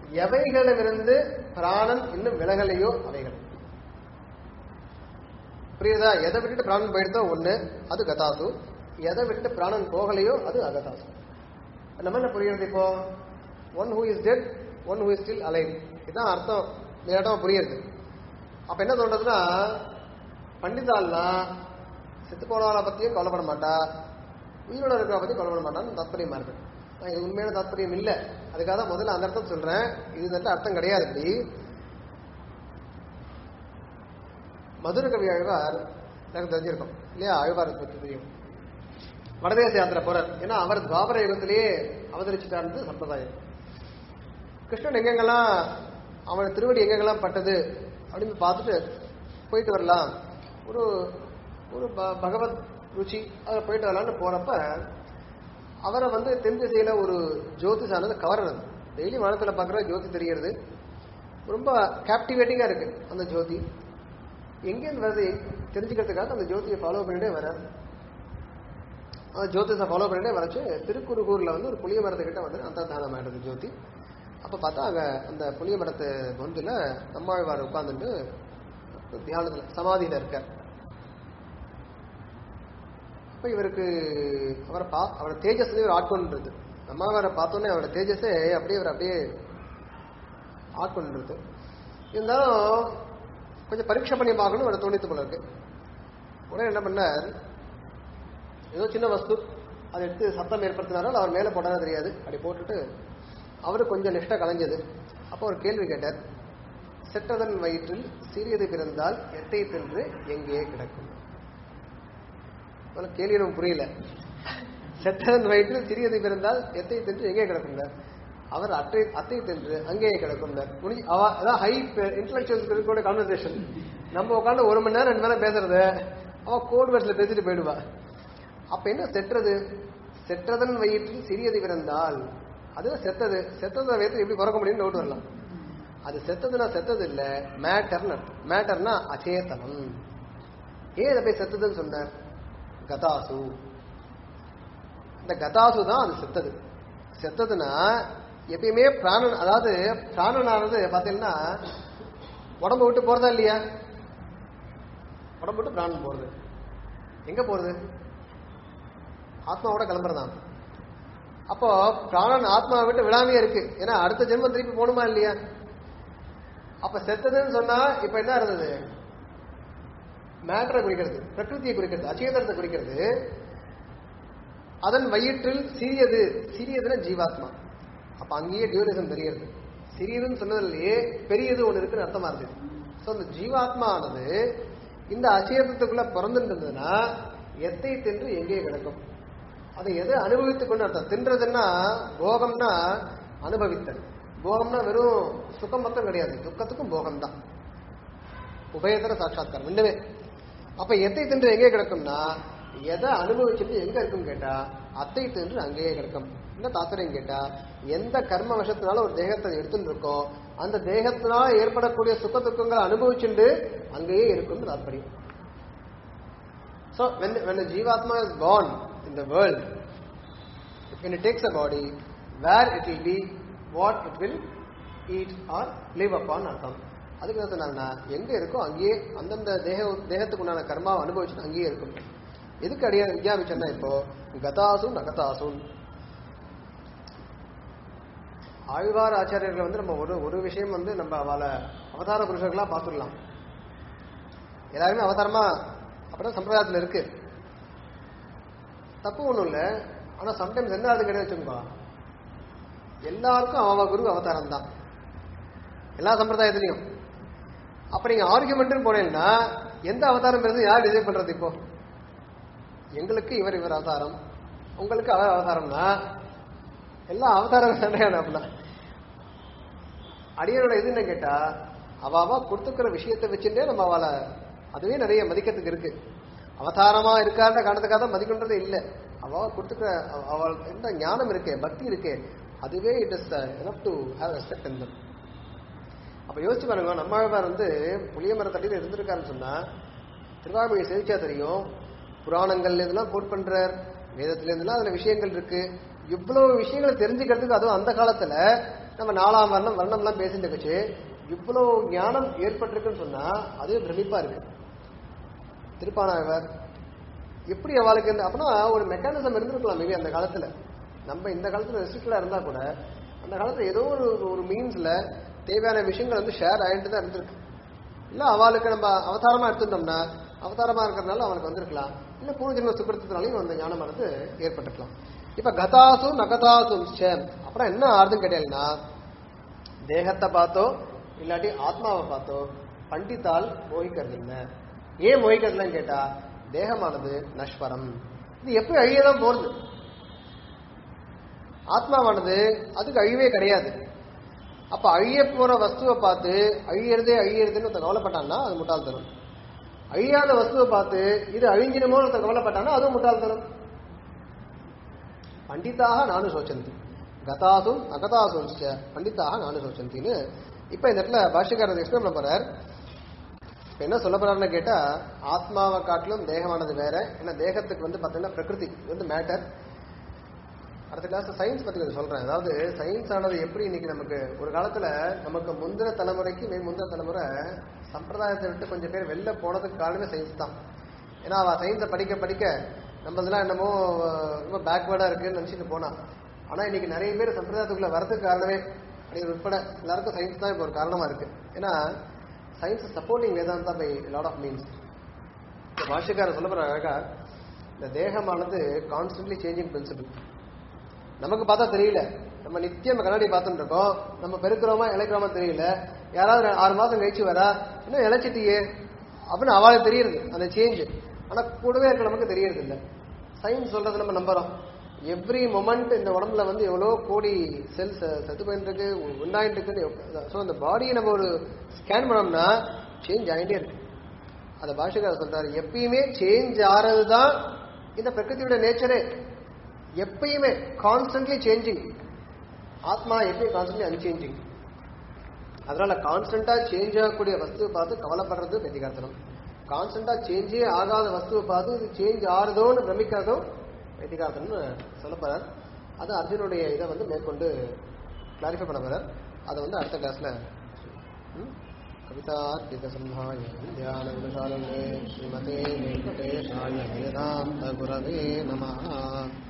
எவைகளிடமிருந்து பிராணன் இன்னும் விலகலையோ அவைகள் புரியுதா எதை விட்டுட்டு பிராணன் போயிடுதோ ஒண்ணு அது கதாசு எதை விட்டுட்டு பிராணன் போகலையோ அது அகதாசு நம்ம என்ன புரியுறது இப்போ one who is dead one who is still alive இதுதான் அர்த்தம் நேரட்டமா புரியுது அப்ப என்ன சொல்றதுன்னா பண்டிதால்லாம் செத்து போனவளை பத்தியும் கவலைப்பட மாட்டா உயிரோட இருக்கிற பத்தி கவலைப்பட மாட்டான்னு தாத்பரியமா இருக்கு நான் இது உண்மையான தாத்பரியம் இல்ல அதுக்காக தான் முதல்ல அந்த அர்த்தம் சொல்றேன் இது வந்து அர்த்தம் கிடையாது இப்படி மதுர கவி ஆழ்வார் எனக்கு தெரிஞ்சிருக்கும் இல்லையா ஆழ்வார் பற்றி தெரியும் வடதேச யாத்திரை போறார் ஏன்னா அவர் துவாபர யுகத்திலேயே அவதரிச்சுட்டார்னு சம்பிரதாயம் கிருஷ்ணன் எங்கெங்கெல்லாம் அவன் திருவடி எங்கெங்கெல்லாம் பட்டது அப்படின்னு பார்த்துட்டு போயிட்டு வரலாம் ஒரு ஒரு ப- பகவத் ருச்சி அதில் போயிட்டு வரலான்னு போறப்ப அவரை வந்து தென் திசையில ஒரு ஜோதிஷானது கவர்றது டெய்லி வானத்துல பார்க்குற ஜோதி தெரியறது ரொம்ப கேப்டிவேட்டிங்கா இருக்கு அந்த ஜோதி எங்கேருந்து வருது தெரிஞ்சுக்கிறதுக்காக அந்த ஜோதியை ஃபாலோ பண்ணிட்டே வர அந்த ஜோதிஷை ஃபாலோ பண்ணிட்டே வரச்சு திருக்குறுகூர்ல வந்து ஒரு புளிய மரத்துக்கிட்ட வந்து அந்தர்தானம் ஆயிடுது ஜோதி அப்ப பார்த்தா அங்க அந்த புளிய மரத்து பொந்துல நம்மாழ்வார் உட்கார்ந்துட்டு தியானத்துல சமாதியில இருக்கார் அப்ப இவருக்கு அவரை பா அவரோட தேஜஸ் இவர் ஆட்கொண்டுருது நம்மாழ்வாரை பார்த்தோன்னே அவரோட தேஜஸே அப்படியே இவர் அப்படியே ஆட்கொண்டுருது இருந்தாலும் கொஞ்சம் பரீட்சை பண்ணி பார்க்கணும் அவரை தோணித்து போல இருக்கு உடனே என்ன பண்ணார் ஏதோ சின்ன வஸ்து அதை எடுத்து சத்தம் ஏற்படுத்தினாரால் அவர் மேலே போட்டாலும் தெரியாது அப்படி போட்டுட்டு அவரு கொஞ்சம் நிஷ்டை கலைஞ்சது அப்போ ஒரு கேள்வி கேட்டார் செட்டதன் வயிற்றில் சிறியது பிறந்தால் எத்தை தின்று எங்கே கிடக்கும் முதல்ல கேள்வி நமக்கு புரியல செட்டதன் வயிற்றில் சிறியது பிறந்தால் எத்தை தின்று எங்கே கிடக்கும் அவர் அத்தை அத்தை தின்று அங்கேயே கிடக்கும் முடிஞ்சு அவ அதான் ஹை இன்டலெக்சுவல் கூட கான்வர்சேஷன் நம்ம உட்காந்து ஒரு மணி நேரம் ரெண்டு மணி நேரம் பேசுறது அவ கோட் வேர்ட்ஸ்ல பேசிட்டு போயிடுவா அப்ப என்ன செட்டுறது செற்றதன் வயிற்றில் சிறியது பிறந்தால் அது செத்தது செத்ததை வயிற்று எப்படி பிறக்க முடியும்னு டவுட் வரலாம் அது செத்ததுன்னா செத்தது இல்ல மேட்டர்னு மேட்டர்னா அச்சேதனம் ஏன் இதை போய் செத்ததுன்னு சொன்னார் கதாசு இந்த கதாசு தான் அது செத்தது செத்ததுன்னா எப்பயுமே பிராணன் அதாவது பிராணனானது பாத்தீங்கன்னா உடம்பு விட்டு போறதா இல்லையா உடம்பு விட்டு பிராணன் போறது எங்க போறது ஆத்மாவோட கிளம்புறதான் அப்போ பிராணன் ஆத்மாவை விட்டு விடாமையே இருக்கு ஏன்னா அடுத்த ஜென்மம் திருப்பி போகணுமா இல்லையா அப்ப செத்ததுன்னு சொன்னா இப்ப என்ன இருந்தது மேட்டரை குறிக்கிறது பிரகிருதியை குறிக்கிறது அச்சேதனத்தை குறிக்கிறது அதன் வயிற்றில் சிறியது சிறியதுன்னா ஜீவாத்மா அப்ப அங்கேயே டியூரேஷன் தெரிகிறது சிறியதுன்னு சொன்னதுலயே பெரியது ஒண்ணு இருக்குன்னு அர்த்தமா இருக்கு ஸோ அந்த ஜீவாத்மானது இந்த அச்சேதத்துக்குள்ள பிறந்துருந்ததுன்னா எத்தை தின்று எங்கே கிடக்கும் அதை எதை அனுபவித்துக் கொண்டு அர்த்தம் தின்றதுன்னா போகம்னா அனுபவித்தல் போகம்னா வெறும் சுகம் மட்டும் கிடையாது துக்கத்துக்கும் போகம் தான் உபயத்தர சாட்சாத்காரம் ரெண்டுமே அப்ப எத்தை தின்று எங்கே கிடக்கும்னா எதை அனுபவிச்சுட்டு எங்க இருக்கும் கேட்டா அத்தை தின்று அங்கேயே கிடக்கும் என்ன தாத்பரியம் கேட்டா எந்த கர்ம வசத்தினால ஒரு தேகத்தை எடுத்துட்டு இருக்கோ அந்த தேகத்தினால ஏற்படக்கூடிய சுக துக்கங்களை அனுபவிச்சுண்டு அங்கேயே இருக்கும் தாத்பரியம் So when when a jivatma is born in the world, when it takes a body, where it will be, what it will eat or live upon அர்த்தம் அதுக்கு என்ன சொன்னாங்கன்னா எங்க இருக்கோ அங்கேயே அந்தந்த தேக தேகத்துக்கு உண்டான கர்மாவை அனுபவிச்சுட்டு அங்கேயே இருக்கும் எதுக்கு அடிய விஞ்ஞாபிச்சேன்னா இப்போ கதாசுன் நகதாசுன் ஆழ்வார் ஆச்சாரியர்களை வந்து நம்ம ஒரு ஒரு விஷயம் வந்து நம்ம அவளை அவதார புருஷர்களா பார்த்துடலாம் எல்லாருமே அவதாரமா அப்படிதான் சம்பிரதாயத்தில் இருக்கு தப்பு ஒண்ணும் இல்லை ஆனா சம்டைம்ஸ் என்ன அது கிடையாது வச்சுக்கோ எல்லாருக்கும் அவ குரு அவதாரம் தான் எல்லா சம்பிரதாயத்திலையும் அப்ப நீங்க ஆர்குமெண்ட் போனீங்கன்னா எந்த அவதாரம் இருந்து யார் டிசைட் பண்றது இப்போ எங்களுக்கு இவர் இவர் அவதாரம் உங்களுக்கு அவர் அவதாரம்னா எல்லா அவதாரம் கிடையாது அப்படின்னா அடியனோட இது என்ன கேட்டா அவ அவ கொடுத்துக்கிற விஷயத்தை வச்சுட்டே நம்ம அவளை அதுவே நிறைய மதிக்கிறதுக்கு இருக்கு அவதாரமா இருக்காருன்ற காரணத்துக்காக தான் மதிக்கின்றதே இல்லை அவ கொடுத்துக்கிற அவ- அவள் எந்த ஞானம் இருக்கே பக்தி இருக்கே அதுவே it is enough to have respect in them அப்ப யோசிச்சு பாருங்க நம்மாழ்வார் வந்து புளிய மரத்தடியில் இருந்திருக்காருன்னு சொன்னா திருவாமொழி செவிச்சா தெரியும் புராணங்கள்ல இதெல்லாம் கோட் பண்றார் வேதத்துல இருந்தெல்லாம் அதுல விஷயங்கள் இருக்கு இவ்வளவு விஷயங்களை தெரிஞ்சுக்கிறதுக்கு அதுவும் அந்த காலத்துல நம்ம நாலாம் வர்ணம் வர்ணம்லாம் பேசிட்டு இருந்துச்சு இவ்வளவு ஞானம் ஏற்பட்டிருக்குன்னு சொன்னா அதுவே பிரமிப்பா இருக்கு திருப்பானாழ்வார் எப்படி அவளுக்கு இந்த அப்படின்னா ஒரு மெக்கானிசம் இருந்திருக்கலாம் மேபி அந்த காலத்துல நம்ம இந்த காலத்துல ரெஸ்ட்ரிக்டா இருந்தா கூட அந்த காலத்துல ஏதோ ஒரு ஒரு மீன்ஸ்ல தேவையான விஷயங்கள் வந்து ஷேர் ஆயிட்டு தான் இருந்திருக்கு இல்ல அவளுக்கு நம்ம அவதாரமா எடுத்துட்டோம்னா அவதாரமா இருக்கிறதுனால அவனுக்கு வந்திருக்கலாம் இல்ல பூர்வஜன்ம சுக்கிரத்தினாலையும் அந்த ஞானமானது ஏற்பட்டிருக்கலாம் இப்ப கதாசு நகதாசு அப்புறம் என்ன ஆறுதுன்னு கேட்டீங்கன்னா தேகத்தை பார்த்தோ இல்லாட்டி ஆத்மாவை பார்த்தோ பண்டித்தால் மோகிக்கிறது இல்ல ஏன் மோகிக்கிறதுலன்னு கேட்டா தேகமானது நஷ்வரம் இது எப்படி அழியதான் போறது ஆத்மாவானது அதுக்கு அழிவே கிடையாது அப்ப அழிய போற வஸ்துவை பார்த்து அழியறதே அழியறதுன்னு ஒருத்தன் கவலைப்பட்டான்னா அது முட்டாள்தனம் அழியாத வஸ்துவை பார்த்து இது அழிஞ்சினுமோ ஒருத்தன் கவலைப்பட்டான்னா அதுவும் முட்டாள்தனம் பண்டிதாக நானு சோச்சந்தி கதாசும் அகதாசும் பண்டிதாக நானு சோச்சந்தின்னு இப்ப இந்த இடத்துல பாஷ்யக்காரர் எக்ஸ்பிளைன் பண்ண போறார் இப்ப என்ன சொல்ல போறாருன்னு கேட்டா ஆத்மாவை காட்டிலும் தேகமானது வேற ஏன்னா தேகத்துக்கு வந்து பாத்தீங்கன்னா பிரகிருதி இது வந்து மேட்டர் அடுத்த கிளாஸ் சயின்ஸ் பத்தி கொஞ்சம் சொல்றேன் அதாவது சயின்ஸ் ஆனது எப்படி இன்னைக்கு நமக்கு ஒரு காலத்துல நமக்கு முந்தின தலைமுறைக்கு மே முந்தின தலைமுறை சம்பிரதாயத்தை விட்டு கொஞ்சம் பேர் வெளில போனதுக்கு காரணமே சயின்ஸ் தான் ஏன்னா அவ சயின்ஸை படிக்க படிக்க நம்ம இதெல்லாம் என்னமோ அஹ், ரொம்ப பேக்வேர்டா இருக்குன்னு நினைச்சிட்டு போனா ஆனா இன்னைக்கு நிறைய பேர் சம்பிரதாயத்துக்குள்ள வரதுக்கு காரணமே அப்படிங்கிற உட்பட எல்லாருக்கும் சயின்ஸ் தான் இப்போ ஒரு காரணமா இருக்கு ஏன்னா science supporting Vedanta by lot of means பாஷ்யக்காரர் சொல்ல போற அழகா இந்த தேகமானது கான்ஸ்டன்ட்லி சேஞ்சிங் பிரின்சிபிள் நமக்கு பார்த்தா தெரியல நம்ம நித்தியம் கண்ணாடி பார்த்துட்டு இருக்கோம் நம்ம பெருக்கிறோமா இழைக்கிறோமா தெரியல யாராவது ஆறு மாசம் கழிச்சு வரா இன்னும் இழைச்சிட்டியே அப்படின்னு அவளுக்கு தெரியுது அந்த சேஞ்ச் ஆனா கூடவே இருக்க நமக்கு தெரியறது இல்ல சயின்ஸ் சொல்றது நம்ம நம்புறோம் எவ்ரி மொமெண்ட் இந்த உடம்புல வந்து எவ்வளோ கோடி செல்ஸ் செத்து போயிட்டு இருக்கு உண்டாயிட்டு இருக்குன்னு ஸோ அந்த பாடியை நம்ம ஒரு ஸ்கேன் பண்ணோம்னா சேஞ்ச் ஆகிட்டே இருக்கு அந்த பாஷக்காரர் சொல்றாரு எப்பயுமே சேஞ்ச் ஆறது தான் இந்த பிரகிருதியோட நேச்சரே எப்பயுமே கான்ஸ்டன்ட்லி சேஞ்சிங் ஆத்மா எப்பயும் கான்ஸ்டன்ட்லி அன்சேஞ்சிங் அதனால கான்ஸ்டன்டா சேஞ்ச் ஆகக்கூடிய வஸ்துவை பார்த்து கவலைப்படுறது வெத்திகார்த்தனம் கான்ஸ்டன்டா சேஞ்சே ஆகாத வஸ்துவை பார்த்து இது சேஞ்ச் ஆறுதோன்னு பிரமிக்கிறதும் வெத்திகார்த்தனம்னு சொல்ல போறார் அது அர்ஜுனுடைய இதை வந்து மேற்கொண்டு கிளாரிஃபை பண்ண போறார் அதை வந்து அடுத்த கிளாஸ்ல कवितार्पितसंहाय ध्यानविशालने श्रीमते वेङ्कटेशाय वेदान्तगुरवे नमः